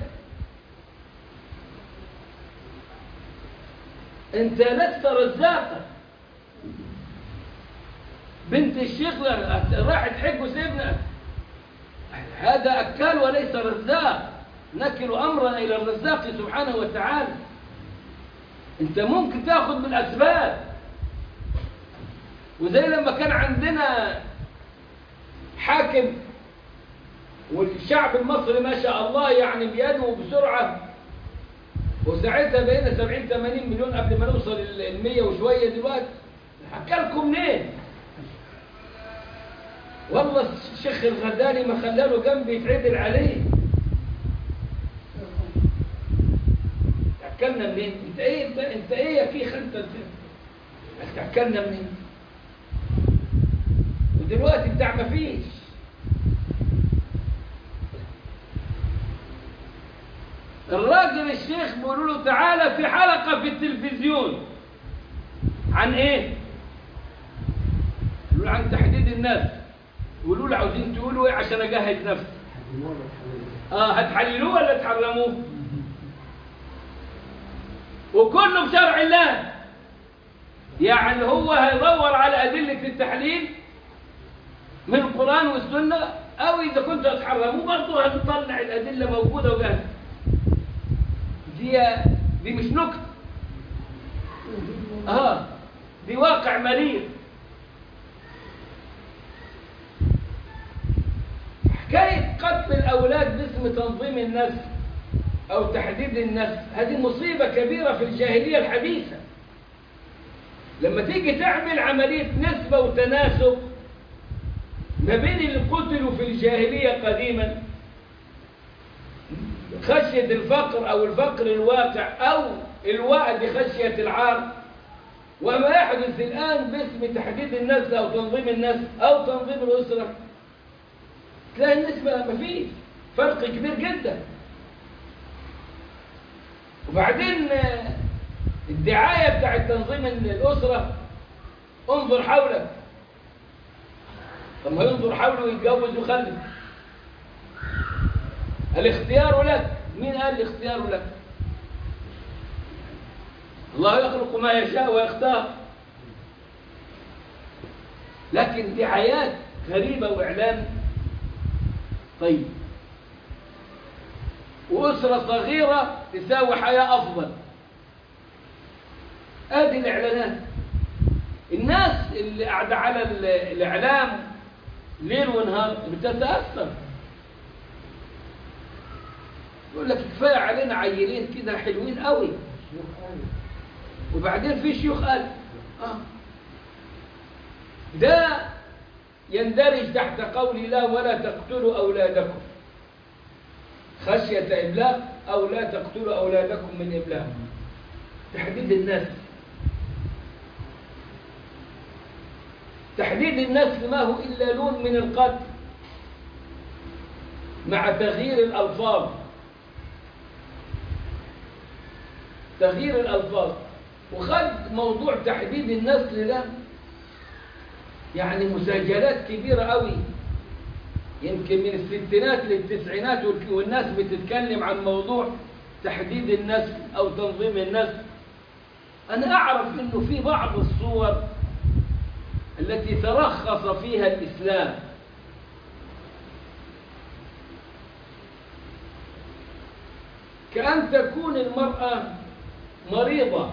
انت لست رزاقا بنت الشيخ راحت حج وسيبنا هذا أكال وليس رزاق نكل أمرنا إلى الرزاق سبحانه وتعالى أنت ممكن تأخذ بالأسباب وزي لما كان عندنا حاكم والشعب المصري ما شاء الله يعني بيدعو بسرعة وساعتها بقينا 70 80 مليون قبل ما نوصل ال 100 وشوية دلوقتي حكالكم منين؟ والله الشيخ الغزالي ما خلاله جنبي يتعدل عليه تأكلنا منين انت ايه انت, انت ايه يا كيخ انت تأكلنا منين ودلوقتي بتاع ما فيش الراجل الشيخ بيقولوا له تعالى في حلقة في التلفزيون عن ايه يقولوا عن تحديد الناس يقولوا له عاوزين تقولوا ايه عشان اجهز نفسي اه هتحللوه ولا تحرموه وكله بشرع الله يعني هو هيدور على أدلة التحليل من القرآن والسنة أو إذا كنت هتحرموه برضه هتطلع الأدلة موجودة وجاهزة دي دي مش نكتة اه دي واقع مرير حكاية قتل الأولاد باسم تنظيم النسل أو تحديد النسل هذه مصيبة كبيرة في الجاهلية الحديثة لما تيجي تعمل عملية نسبة وتناسب ما بين اللي قتلوا في الجاهلية قديما خشية الفقر أو الفقر الواقع أو الوعد خشية العار وما يحدث الآن باسم تحديد النسل أو تنظيم النسل أو تنظيم الأسرة تلاقي النسبة ما فيش فرق كبير جدا وبعدين آه، الدعاية بتاع تنظيم الأسرة انظر حولك طب ما ينظر حوله ويتجوز ويخلف الاختيار لك مين قال الاختيار لك الله يخلق ما يشاء ويختار لكن دعايات غريبة وإعلان طيب وأسرة صغيرة تساوي حياة أفضل ادي الاعلانات الناس اللي قاعده على ال- الاعلام ليل ونهار بتتاثر يقول لك كفايه علينا عيلين كده حلوين قوي وبعدين في شيوخ قال اه ده يندرج تحت قول الله ولا تقتلوا اولادكم خشيه املاق او لا تقتلوا اولادكم من املاق تحديد النسل تحديد النسل ما هو إلا لون من القتل مع تغيير الألفاظ تغيير الألفاظ وخد موضوع تحديد النسل ده يعني مسجلات كبيرة قوي يمكن من الستينات للتسعينات والك- والناس بتتكلم عن موضوع تحديد النسل أو تنظيم النسل أنا أعرف أنه في بعض الصور التي ترخص فيها الإسلام كأن تكون المرأة مريضة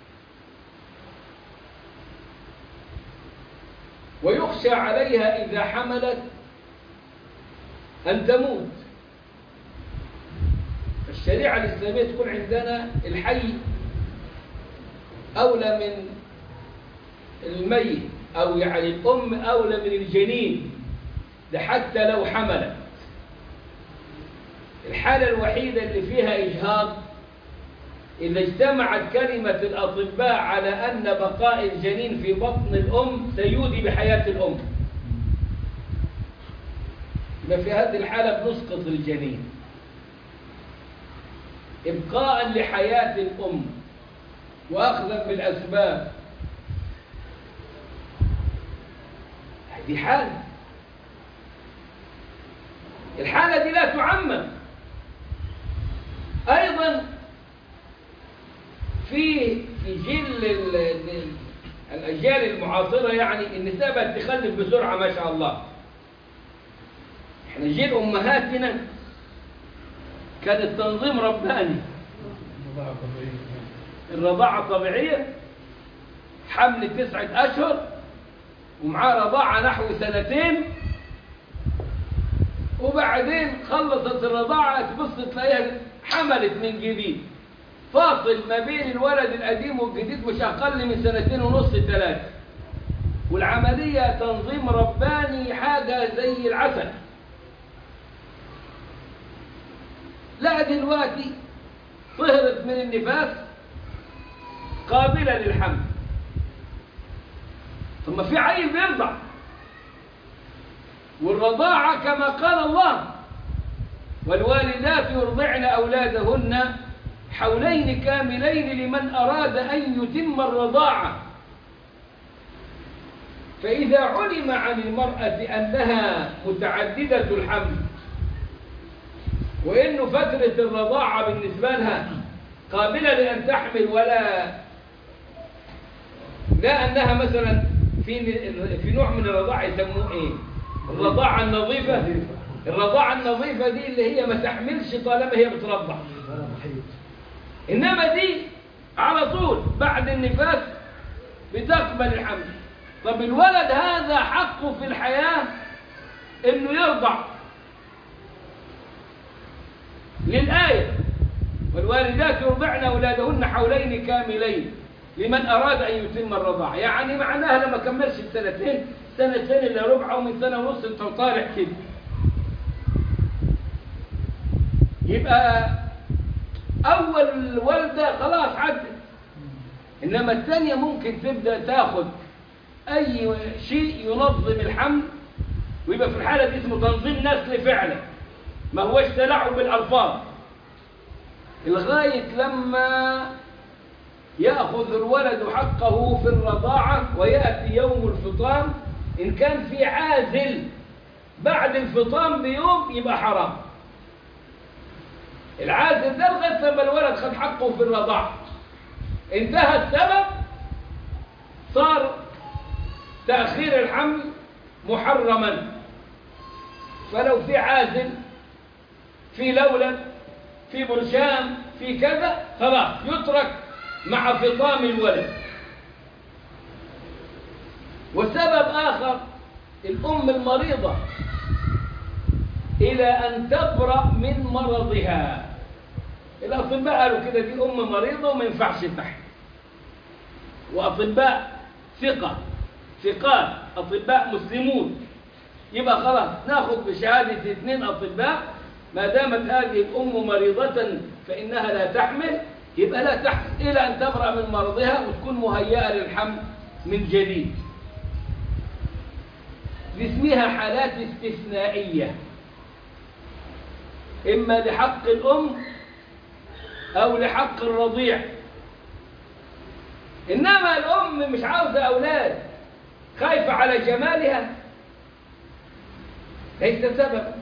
ويخشى عليها إذا حملت أن تموت الشريعة الإسلامية تكون عندنا الحي أولى من الميت أو يعني الأم أولى من الجنين ده حتى لو حملت الحالة الوحيدة اللي فيها إجهاض إذا اجتمعت كلمة الأطباء على أن بقاء الجنين في بطن الأم سيودي بحياة الأم يبقى في هذه الحالة بنسقط الجنين إبقاء لحياة الأم وأخذا بالأسباب هذه حالة الحالة دي لا تعمم أيضا في في جيل ال- ال- الأجيال المعاصرة يعني النساء بقت تخلف بسرعة ما شاء الله احنا جيل أمهاتنا كان التنظيم رباني الرضاعة طبيعية حمل تسعة أشهر ومعاه رضاعة نحو سنتين وبعدين خلصت الرضاعة تبص تلاقيها حملت من جديد فاصل ما بين الولد القديم والجديد مش أقل من سنتين ونص ثلاثة والعملية تنظيم رباني حاجة زي العسل لا دلوقتي ظهرت من النفاس قابلة للحمل ثم في عيل بيرضع والرضاعة كما قال الله والوالدات يرضعن أولادهن حولين كاملين لمن أراد أن يتم الرضاعة فإذا علم عن المرأة أنها متعددة الحمل وإنه فترة الرضاعة بالنسبة لها قابلة لأن تحمل ولا لا أنها مثلا في في نوع من الرضاعة يسموه إيه؟ الرضاعة النظيفة الرضاعة النظيفة دي اللي هي ما تحملش طالما هي بترضع إنما دي على طول بعد النفاس بتقبل الحمل طب الولد هذا حقه في الحياة إنه يرضع للآية والوالدات يرضعن أولادهن حولين كاملين لمن أراد أن يتم الرضاعة يعني معناها لما كملش السنتين سنتين إلا ربع أو من سنة ونص أنت طالع كده يبقى أول والدة خلاص عدت إنما الثانية ممكن تبدأ تاخد أي شيء ينظم الحمل ويبقى في الحالة دي اسمه تنظيم نسل فعلا ما هوش تلاعب بالألفاظ لغاية لما يأخذ الولد حقه في الرضاعة ويأتي يوم الفطام إن كان في عازل بعد الفطام بيوم يبقى حرام العازل ده لغاية لما الولد خد حقه في الرضاعة انتهى السبب صار تأخير الحمل محرما فلو في عازل في لولب في برشام في كذا خلاص يترك مع فطام الولد وسبب آخر الأم المريضة إلى أن تبرأ من مرضها الأطباء قالوا كده دي أم مريضة وما ينفعش تحت وأطباء ثقة ثقات أطباء مسلمون يبقى خلاص ناخذ بشهادة اثنين أطباء ما دامت هذه الأم مريضة فإنها لا تحمل يبقى لا تحمل إلى أن تبرأ من مرضها وتكون مهيئة للحمل من جديد دي اسمها حالات استثنائية إما لحق الأم أو لحق الرضيع إنما الأم مش عاوزة أولاد خايفة على جمالها ليس سببا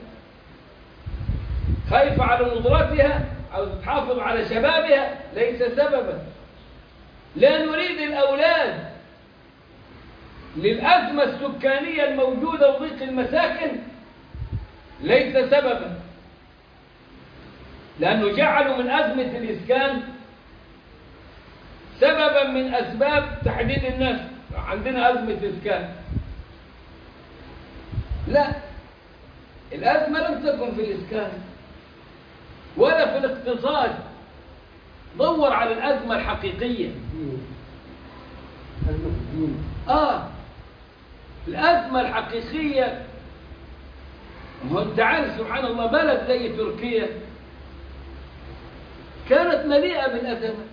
خايفة على نضرتها أو تحافظ على شبابها ليس سببا لا نريد الأولاد للأزمة السكانية الموجودة وضيق المساكن ليس سببا لأنه جعلوا من أزمة الإسكان سببا من أسباب تحديد الناس عندنا أزمة إسكان لا الأزمة لم تكن في الإسكان ولا في الاقتصاد دور على الأزمة الحقيقية أزمة الدين آه الأزمة الحقيقية هو أنت عارف سبحان الله بلد زي تركيا كانت مليئة بالأزمات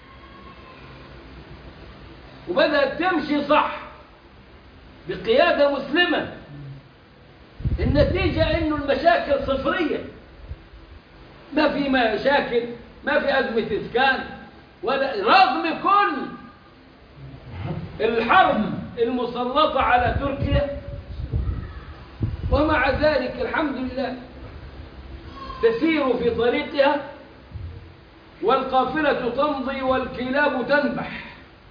وبدأت تمشي صح بقيادة مسلمة النتيجة إنه المشاكل صفرية ما في مشاكل ما في أزمة إسكان ولا رغم كل الحرب المسلطة على تركيا ومع ذلك الحمد لله تسير في طريقها والقافلة تمضي والكلاب تنبح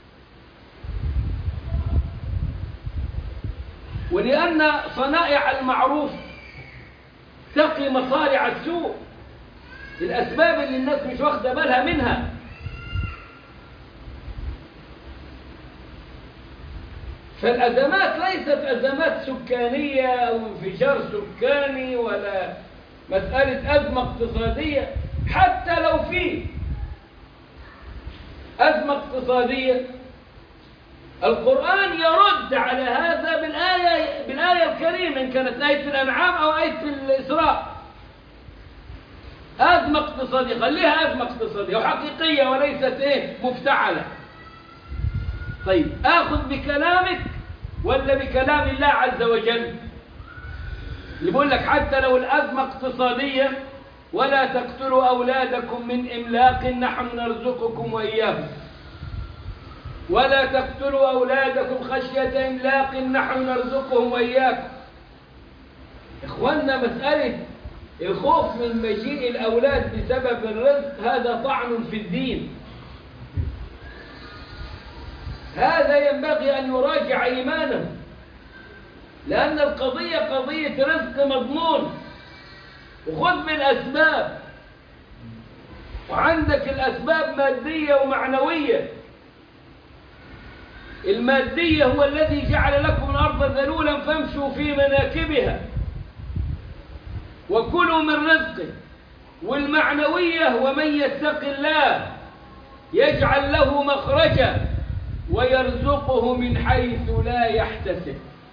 ولأن صنائع المعروف تقي مصارع السوء الأسباب اللي الناس مش واخدة بالها منها فالأزمات ليست أزمات سكانية أو انفجار سكاني ولا مسألة أزمة اقتصادية حتى لو في أزمة اقتصادية القرآن يرد على هذا بالآية, بالآية الكريمة إن كانت آية الأنعام أو آية الإسراء أزمة اقتصادية خليها أزمة اقتصادية وحقيقية وليست إيه مفتعلة طيب آخذ بكلامك ولا بكلام الله عز وجل اللي بيقول لك حتى لو الأزمة اقتصادية ولا تقتلوا أولادكم من إملاق نحن نرزقكم وإياهم ولا تقتلوا أولادكم خشية إملاق نحن نرزقهم وإياكم إخواننا مسألة الخوف من مجيء الأولاد بسبب الرزق هذا طعن في الدين هذا ينبغي أن يراجع إيمانه لأن القضية قضية رزق مضمون وخذ بالأسباب وعندك الأسباب مادية ومعنوية المادية هو الذي جعل لكم الأرض ذلولا فامشوا في مناكبها وكلوا من رزقه والمعنوية ومن يتق الله يجعل له مخرجا ويرزقه من حيث لا يحتسب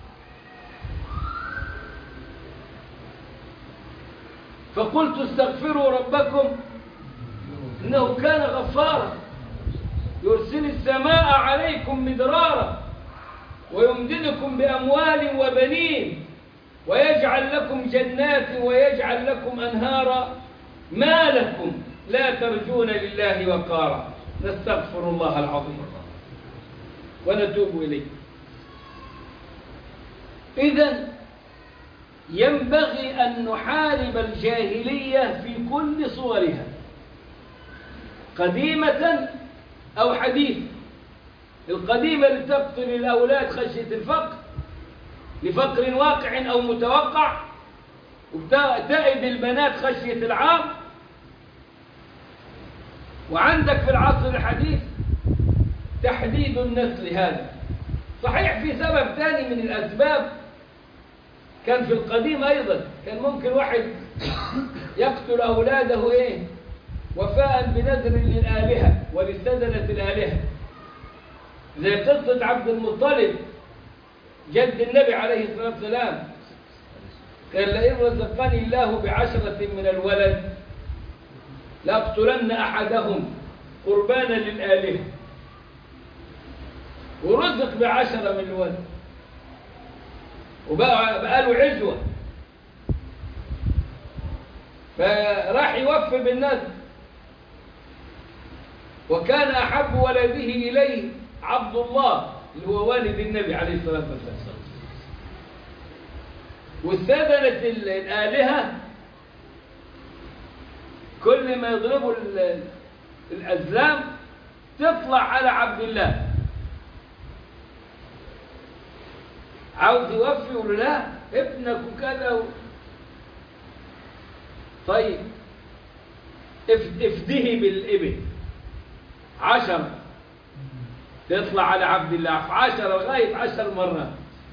فقلت استغفروا ربكم إنه كان غفارا يرسل السماء عليكم مدرارا ويمددكم بأموال وبنين ويجعل لكم جنات ويجعل لكم أنهارا ما لكم لا ترجون لله وقارا نستغفر الله العظيم ونتوب إليه إذا ينبغي أن نحارب الجاهلية في كل صورها قديمة أو حديثة القديمة لتقتل الأولاد خشية الفقر لفقر واقع أو متوقع وتأد البنات خشية العار وعندك في العصر الحديث تحديد النسل هذا صحيح في سبب ثاني من الأسباب كان في القديم أيضا كان ممكن واحد يقتل أولاده إيه وفاء بنذر للآلهة ولسدنة الآلهة زي قصة عبد المطلب جد النبي عليه الصلاة والسلام قال لئن رزقني الله بعشرة من الولد لأقتلن أحدهم قربانا للآلهة ورزق بعشرة من الولد وبقى بقى له عزوة فراح يوفي بالنذر وكان أحب ولده إليه عبد الله اللي هو والد النبي عليه الصلاة والسلام والسدنة الآلهة كل ما يضربوا ال- الأزلام تطلع على عبد الله عاوز يوفي يقول له لا ابنك وكذا و... طيب اف- افديه بالإبل عشرة تطلع على عبد الله في عشرة لغاية عشر مرات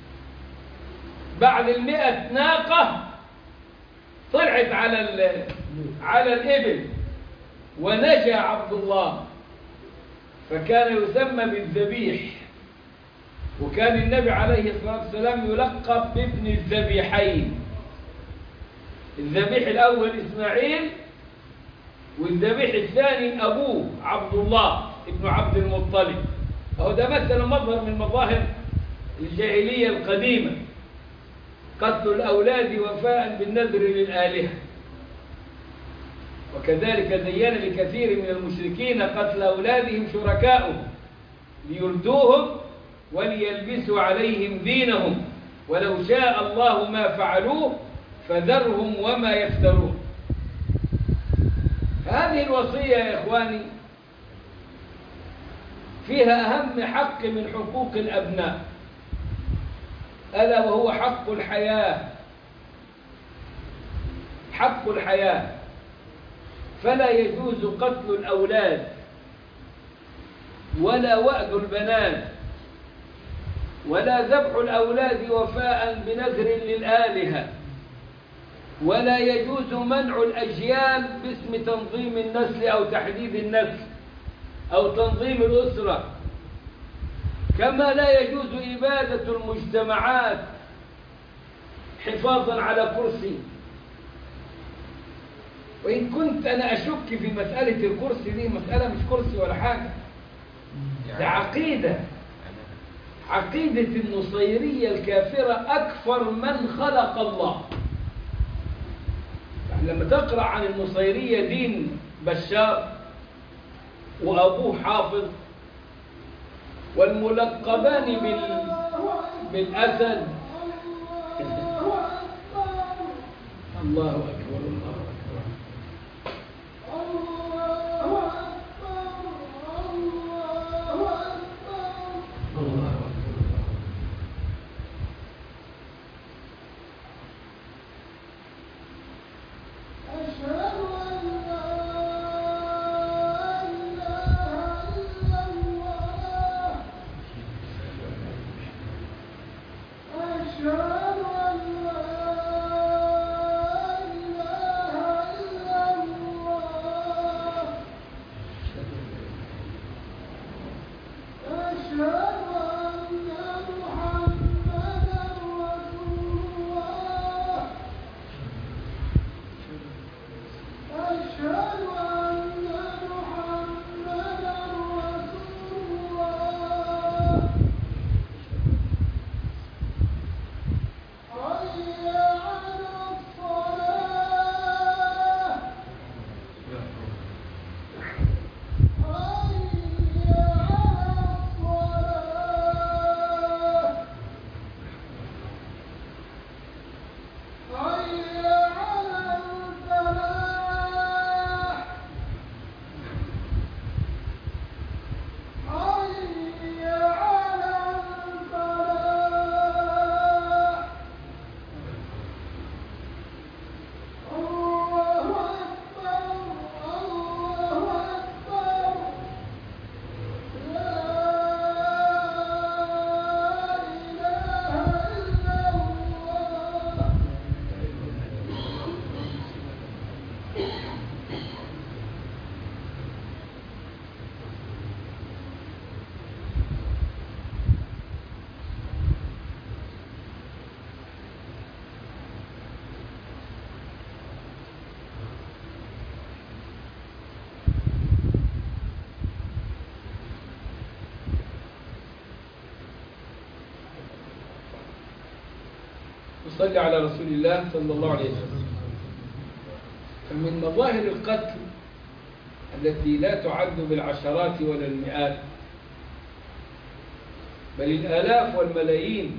بعد المئة ناقة طلعت على ال- على الإبل ونجا عبد الله فكان يسمى بالذبيح وكان النبي عليه الصلاة والسلام يلقب بابن الذبيحين الذبيح الأول إسماعيل والذبيح الثاني أبوه عبد الله ابن عبد المطلب أهو ده مثلا مظهر من مظاهر الجاهلية القديمة قتل الأولاد وفاء بالنذر للآلهة وكذلك زين لكثير من المشركين قتل أولادهم شركاؤهم ليردوهم وليلبسوا عليهم دينهم ولو شاء الله ما فعلوه فذرهم وما يفترون هذه الوصية يا إخواني فيها أهم حق من حقوق الأبناء ألا وهو حق الحياة حق الحياة فلا يجوز قتل الأولاد ولا وأد البنات ولا ذبح الأولاد وفاء بنذر للآلهة ولا يجوز منع الأجيال باسم تنظيم النسل أو تحديد النسل أو تنظيم الأسرة كما لا يجوز إبادة المجتمعات حفاظا على كرسي وإن كنت أنا أشك في مسألة الكرسي دي مسألة مش كرسي ولا حاجة ده عقيدة عقيدة النصيرية الكافرة أكفر من خلق الله يعني لما تقرأ عن النصيرية دين بشار وأبوه حافظ والملقبان بال... بالأسد الله أكبر الله أكبر الله أكبر أشهد أن لا إله إلا الله أشهد أن لا إله صلى على رسول الله صلى الله عليه وسلم فمن مظاهر القتل التي لا تعد بالعشرات ولا المئات بل الآلاف والملايين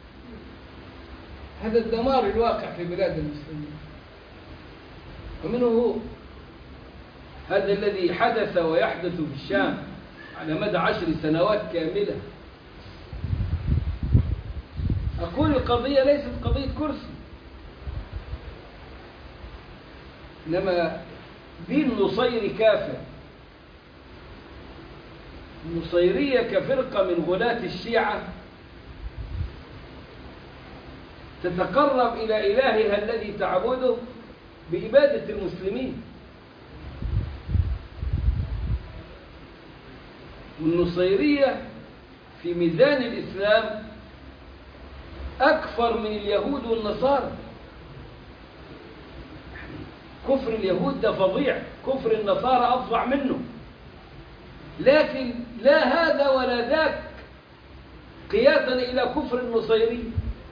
هذا الدمار الواقع في بلاد المسلمين ومنه هو هذا الذي حدث ويحدث في الشام على مدى عشر سنوات كاملة أقول القضية ليست قضية كرسي إنما دين نصيري كافر النصيرية كفرقة من غلاة الشيعة تتقرب إلى إلهها الذي تعبده بإبادة المسلمين والنصيرية في ميزان الإسلام أكثر من اليهود والنصارى كفر اليهود ده فظيع كفر النصارى أفظع منه لكن لا هذا ولا ذاك قياسا إلى كفر النصيري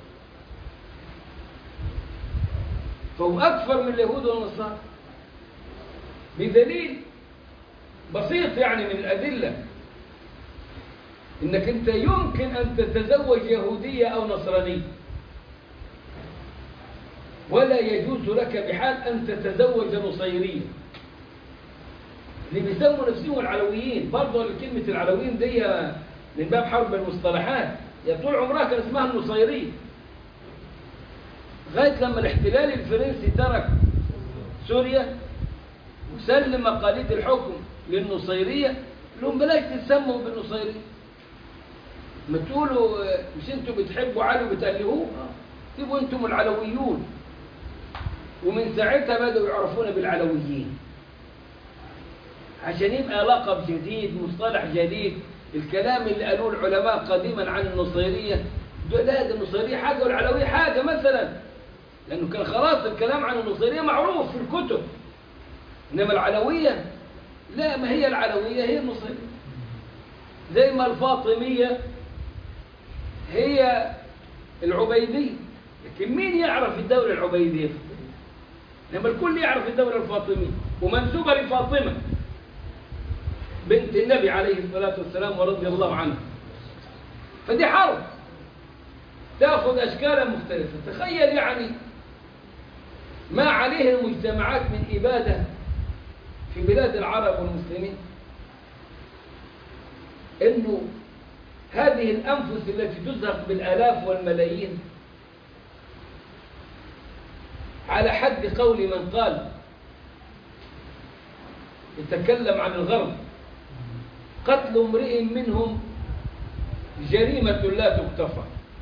فهو أكثر من اليهود والنصارى بدليل بسيط يعني من الأدلة إنك أنت يمكن أن تتزوج يهودية أو نصرانية ولا يجوز لك بحال أن تتزوج نصيرية اللي بيسموا نفسهم العلويين برضه كلمة العلويين دي من باب حرب المصطلحات يا طول عمرها كان اسمها النصيرية لغاية لما الاحتلال الفرنسي ترك سوريا وسلم مقاليد الحكم للنصيرية لهم بلاش تسموا بالنصيرية ما تقولوا مش انتوا بتحبوا علي وبتألهوه تبقوا انتم العلويون ومن ساعتها بدأوا يعرفون بالعلويين عشان يبقى لقب جديد مصطلح جديد الكلام اللي قالوه العلماء قديما عن النصيرية لا ده النصيرية حاجة والعلوية حاجة مثلا لأنه كان خلاص الكلام عن النصيرية معروف في الكتب إنما العلوية لا ما هي العلوية هي النصيرية زي ما الفاطمية هي العبيدية لكن مين يعرف الدولة العبيدية إنما الكل يعرف الدولة الفاطمية ومنسوبة لفاطمة بنت النبي عليه الصلاة والسلام ورضي الله عنها فدي حرب تأخذ أشكالا مختلفة تخيل يعني ما عليه المجتمعات من إبادة في بلاد العرب والمسلمين أنه هذه الأنفس التي تزهق بالآلاف والملايين على حد قول من قال يتكلم عن الغرب قتل امرئ منهم جريمة لا تغتفر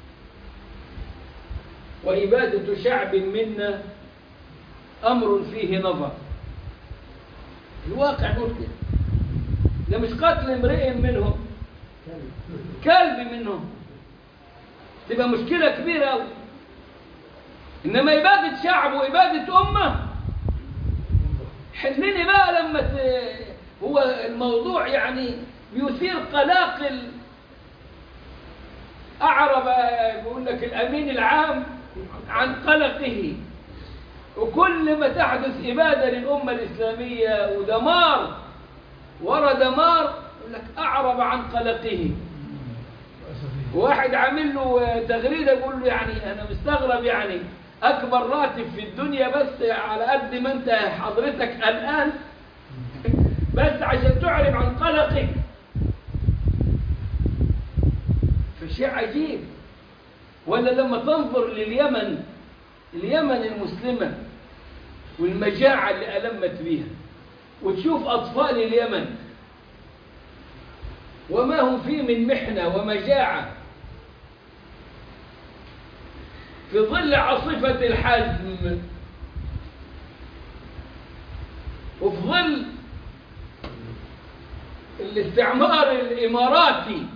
وإبادة شعب منا أمر فيه نظر الواقع يقول كده ده مش قتل امرئ منهم كلب منهم تبقى مشكلة كبيرة أوي إنما إبادة شعب وإبادة أمة حلني بقى لما ت... هو الموضوع يعني بيثير قلاقل أعرب يقول لك الأمين العام عن قلقه وكل ما تحدث إبادة للأمة الإسلامية ودمار ورا دمار يقول لك أعرب عن قلقه واحد عامل له تغريدة يقول له يعني أنا مستغرب يعني أكبر راتب في الدنيا بس على قد ما أنت حضرتك الآن بس عشان تعلم عن قلقك فشيء عجيب ولا لما تنظر لليمن اليمن المسلمة والمجاعة اللي ألمت بها وتشوف أطفال اليمن وما هم فيه من محنة ومجاعة في ظل عاصفة الحزم وفي ظل الاستعمار الإماراتي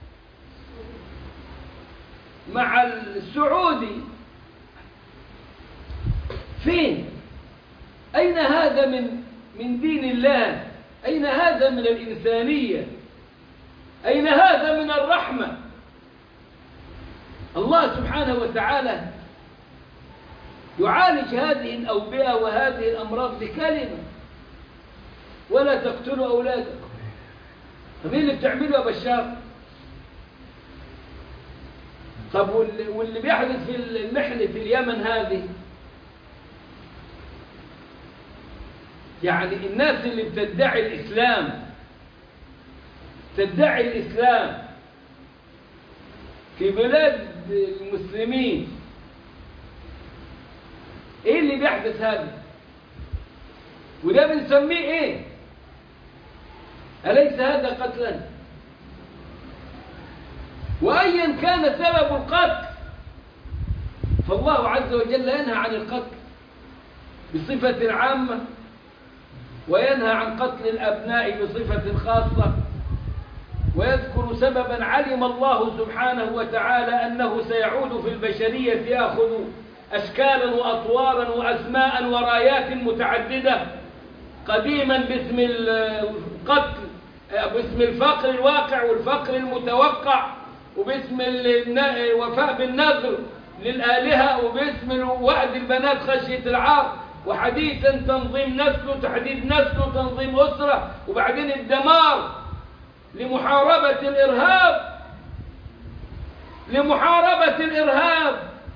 مع السعودي فين أين هذا من من دين الله أين هذا من الإنسانية أين هذا من الرحمة الله سبحانه وتعالى يعالج هذه الأوبئة وهذه الأمراض بكلمة ولا تقتلوا أولادكم فمين اللي بتعمله يا بشار طب واللي, واللي بيحدث في المحنة في اليمن هذه يعني الناس اللي بتدعي الإسلام تدعي الإسلام في بلاد المسلمين ايه اللي بيحدث هذا وده بنسميه ايه أليس هذا قتلا وأيا كان سبب القتل فالله عز وجل ينهى عن القتل بصفة عامة وينهى عن قتل الأبناء بصفة خاصة ويذكر سببا علم الله سبحانه وتعالى أنه سيعود في البشرية يأخذ أشكالا وأطوارا وأسماء ورايات متعددة قديما باسم القتل باسم الفقر الواقع والفقر المتوقع وباسم الوفاء بالنذر للآلهة وباسم وعد البنات خشية العار وحديثا تنظيم نسل وتحديد نسل وتنظيم أسرة وبعدين الدمار لمحاربة الإرهاب لمحاربة الإرهاب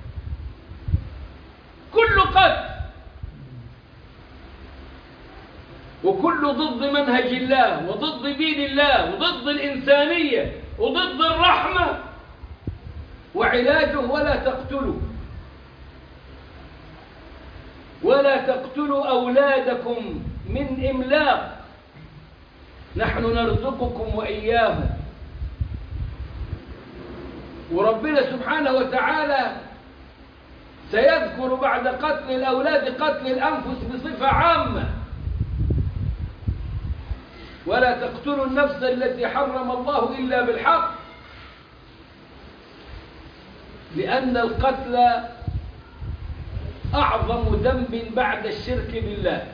كل قتل وكل ضد منهج الله وضد دين الله وضد الإنسانية وضد الرحمة وعلاجه ولا تقتلوا ولا تقتلوا أولادكم من إملاق نحن نرزقكم وإياهم وربنا سبحانه وتعالى سيذكر بعد قتل الأولاد قتل الأنفس بصفة عامة ولا تقتلوا النفس التي حرم الله إلا بالحق لأن القتل أعظم ذنب بعد الشرك بالله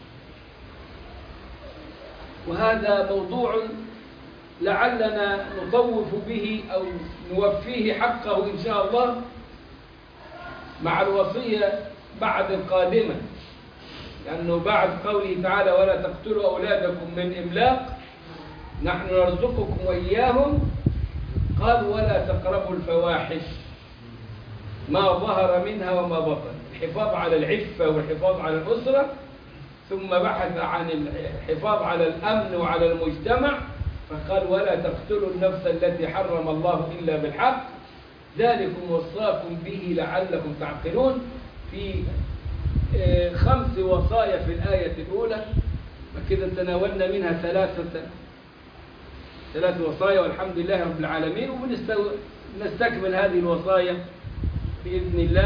وهذا موضوع لعلنا نطوف به أو نوفيه حقه إن شاء الله مع الوصية بعد القادمة لأنه بعد قوله تعالى ولا تقتلوا أولادكم من إملاق نحن نرزقكم وإياهم قال ولا تقربوا الفواحش ما ظهر منها وما بطن الحفاظ على العفة والحفاظ على الأسرة ثم بحث عن الحفاظ على الأمن وعلى المجتمع فقال ولا تقتلوا النفس التي حرم الله إلا بالحق ذلكم وصاكم به لعلكم تعقلون في خمس وصايا في الآية الأولى وكذا تناولنا منها ثلاثة ثلاث وصايا والحمد لله رب العالمين ونستكمل هذه الوصايا بإذن الله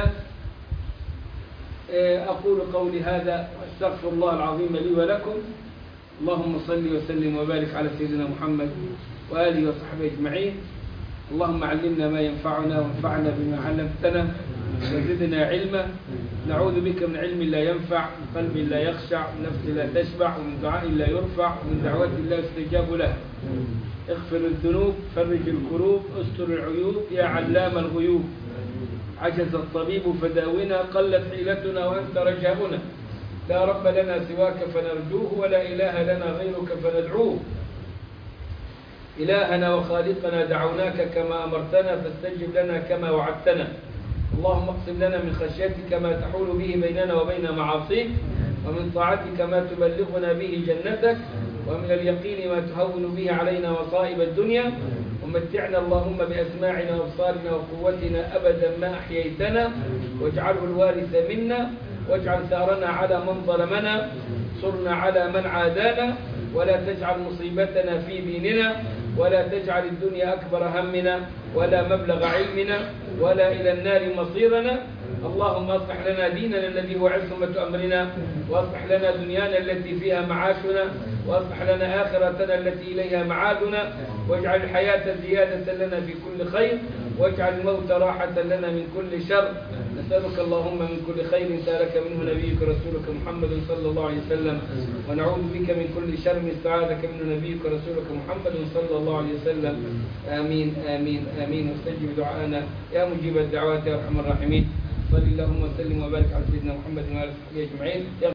أقول قولي هذا واستغفر الله العظيم لي ولكم اللهم صل وسلم وبارك على سيدنا محمد وآله وصحبه أجمعين اللهم علمنا ما ينفعنا وانفعنا بما علمتنا وزدنا علما نعوذ بك من علم لا ينفع من قلب لا يخشع من نفس لا تشبع ومن دعاء لا يرفع ومن دعوة لا يستجاب له اغفر الذنوب فرج الكروب استر العيوب يا علام الغيوب عجز الطبيب فداونا قلت حيلتنا وأنت رجاؤنا لا رب لنا سواك فنرجوه ولا إله لنا غيرك فندعوه إلهنا وخالقنا دعوناك كما أمرتنا فاستجب لنا كما وعدتنا اللهم اقسم لنا من خشيتك ما تحول به بيننا وبين معاصيك ومن طاعتك ما تبلغنا به جنتك ومن اليقين ما تهون به علينا مصائب الدنيا ومتعنا اللهم بأسماعنا وأبصارنا وقوتنا أبدا ما أحييتنا واجعله الوارث منا واجعل ثارنا على من ظلمنا صرنا على من عادانا ولا تجعل مصيبتنا في ديننا ولا تجعل الدنيا أكبر همنا ولا مبلغ علمنا ولا إلى النار مصيرنا اللهم اصلح لنا ديننا الذي هو عصمة أمرنا واصلح لنا دنيانا التي فيها معاشنا واصلح لنا آخرتنا التي إليها معادنا واجعل الحياة زيادة لنا في كل خير واجعل الموت راحة لنا من كل شر نسألك اللهم من كل خير سألك منه نبيك رسولك محمد صلى الله عليه وسلم ونعوذ بك من كل شر استعاذك منه نبيك رسولك محمد صلى الله عليه وسلم آمين آمين آمين واستجب دعاءنا يا مجيب الدعوات يا أرحم الراحمين صل اللهم وسلم وبارك على سيدنا محمد وعلى اله وصحبه اجمعين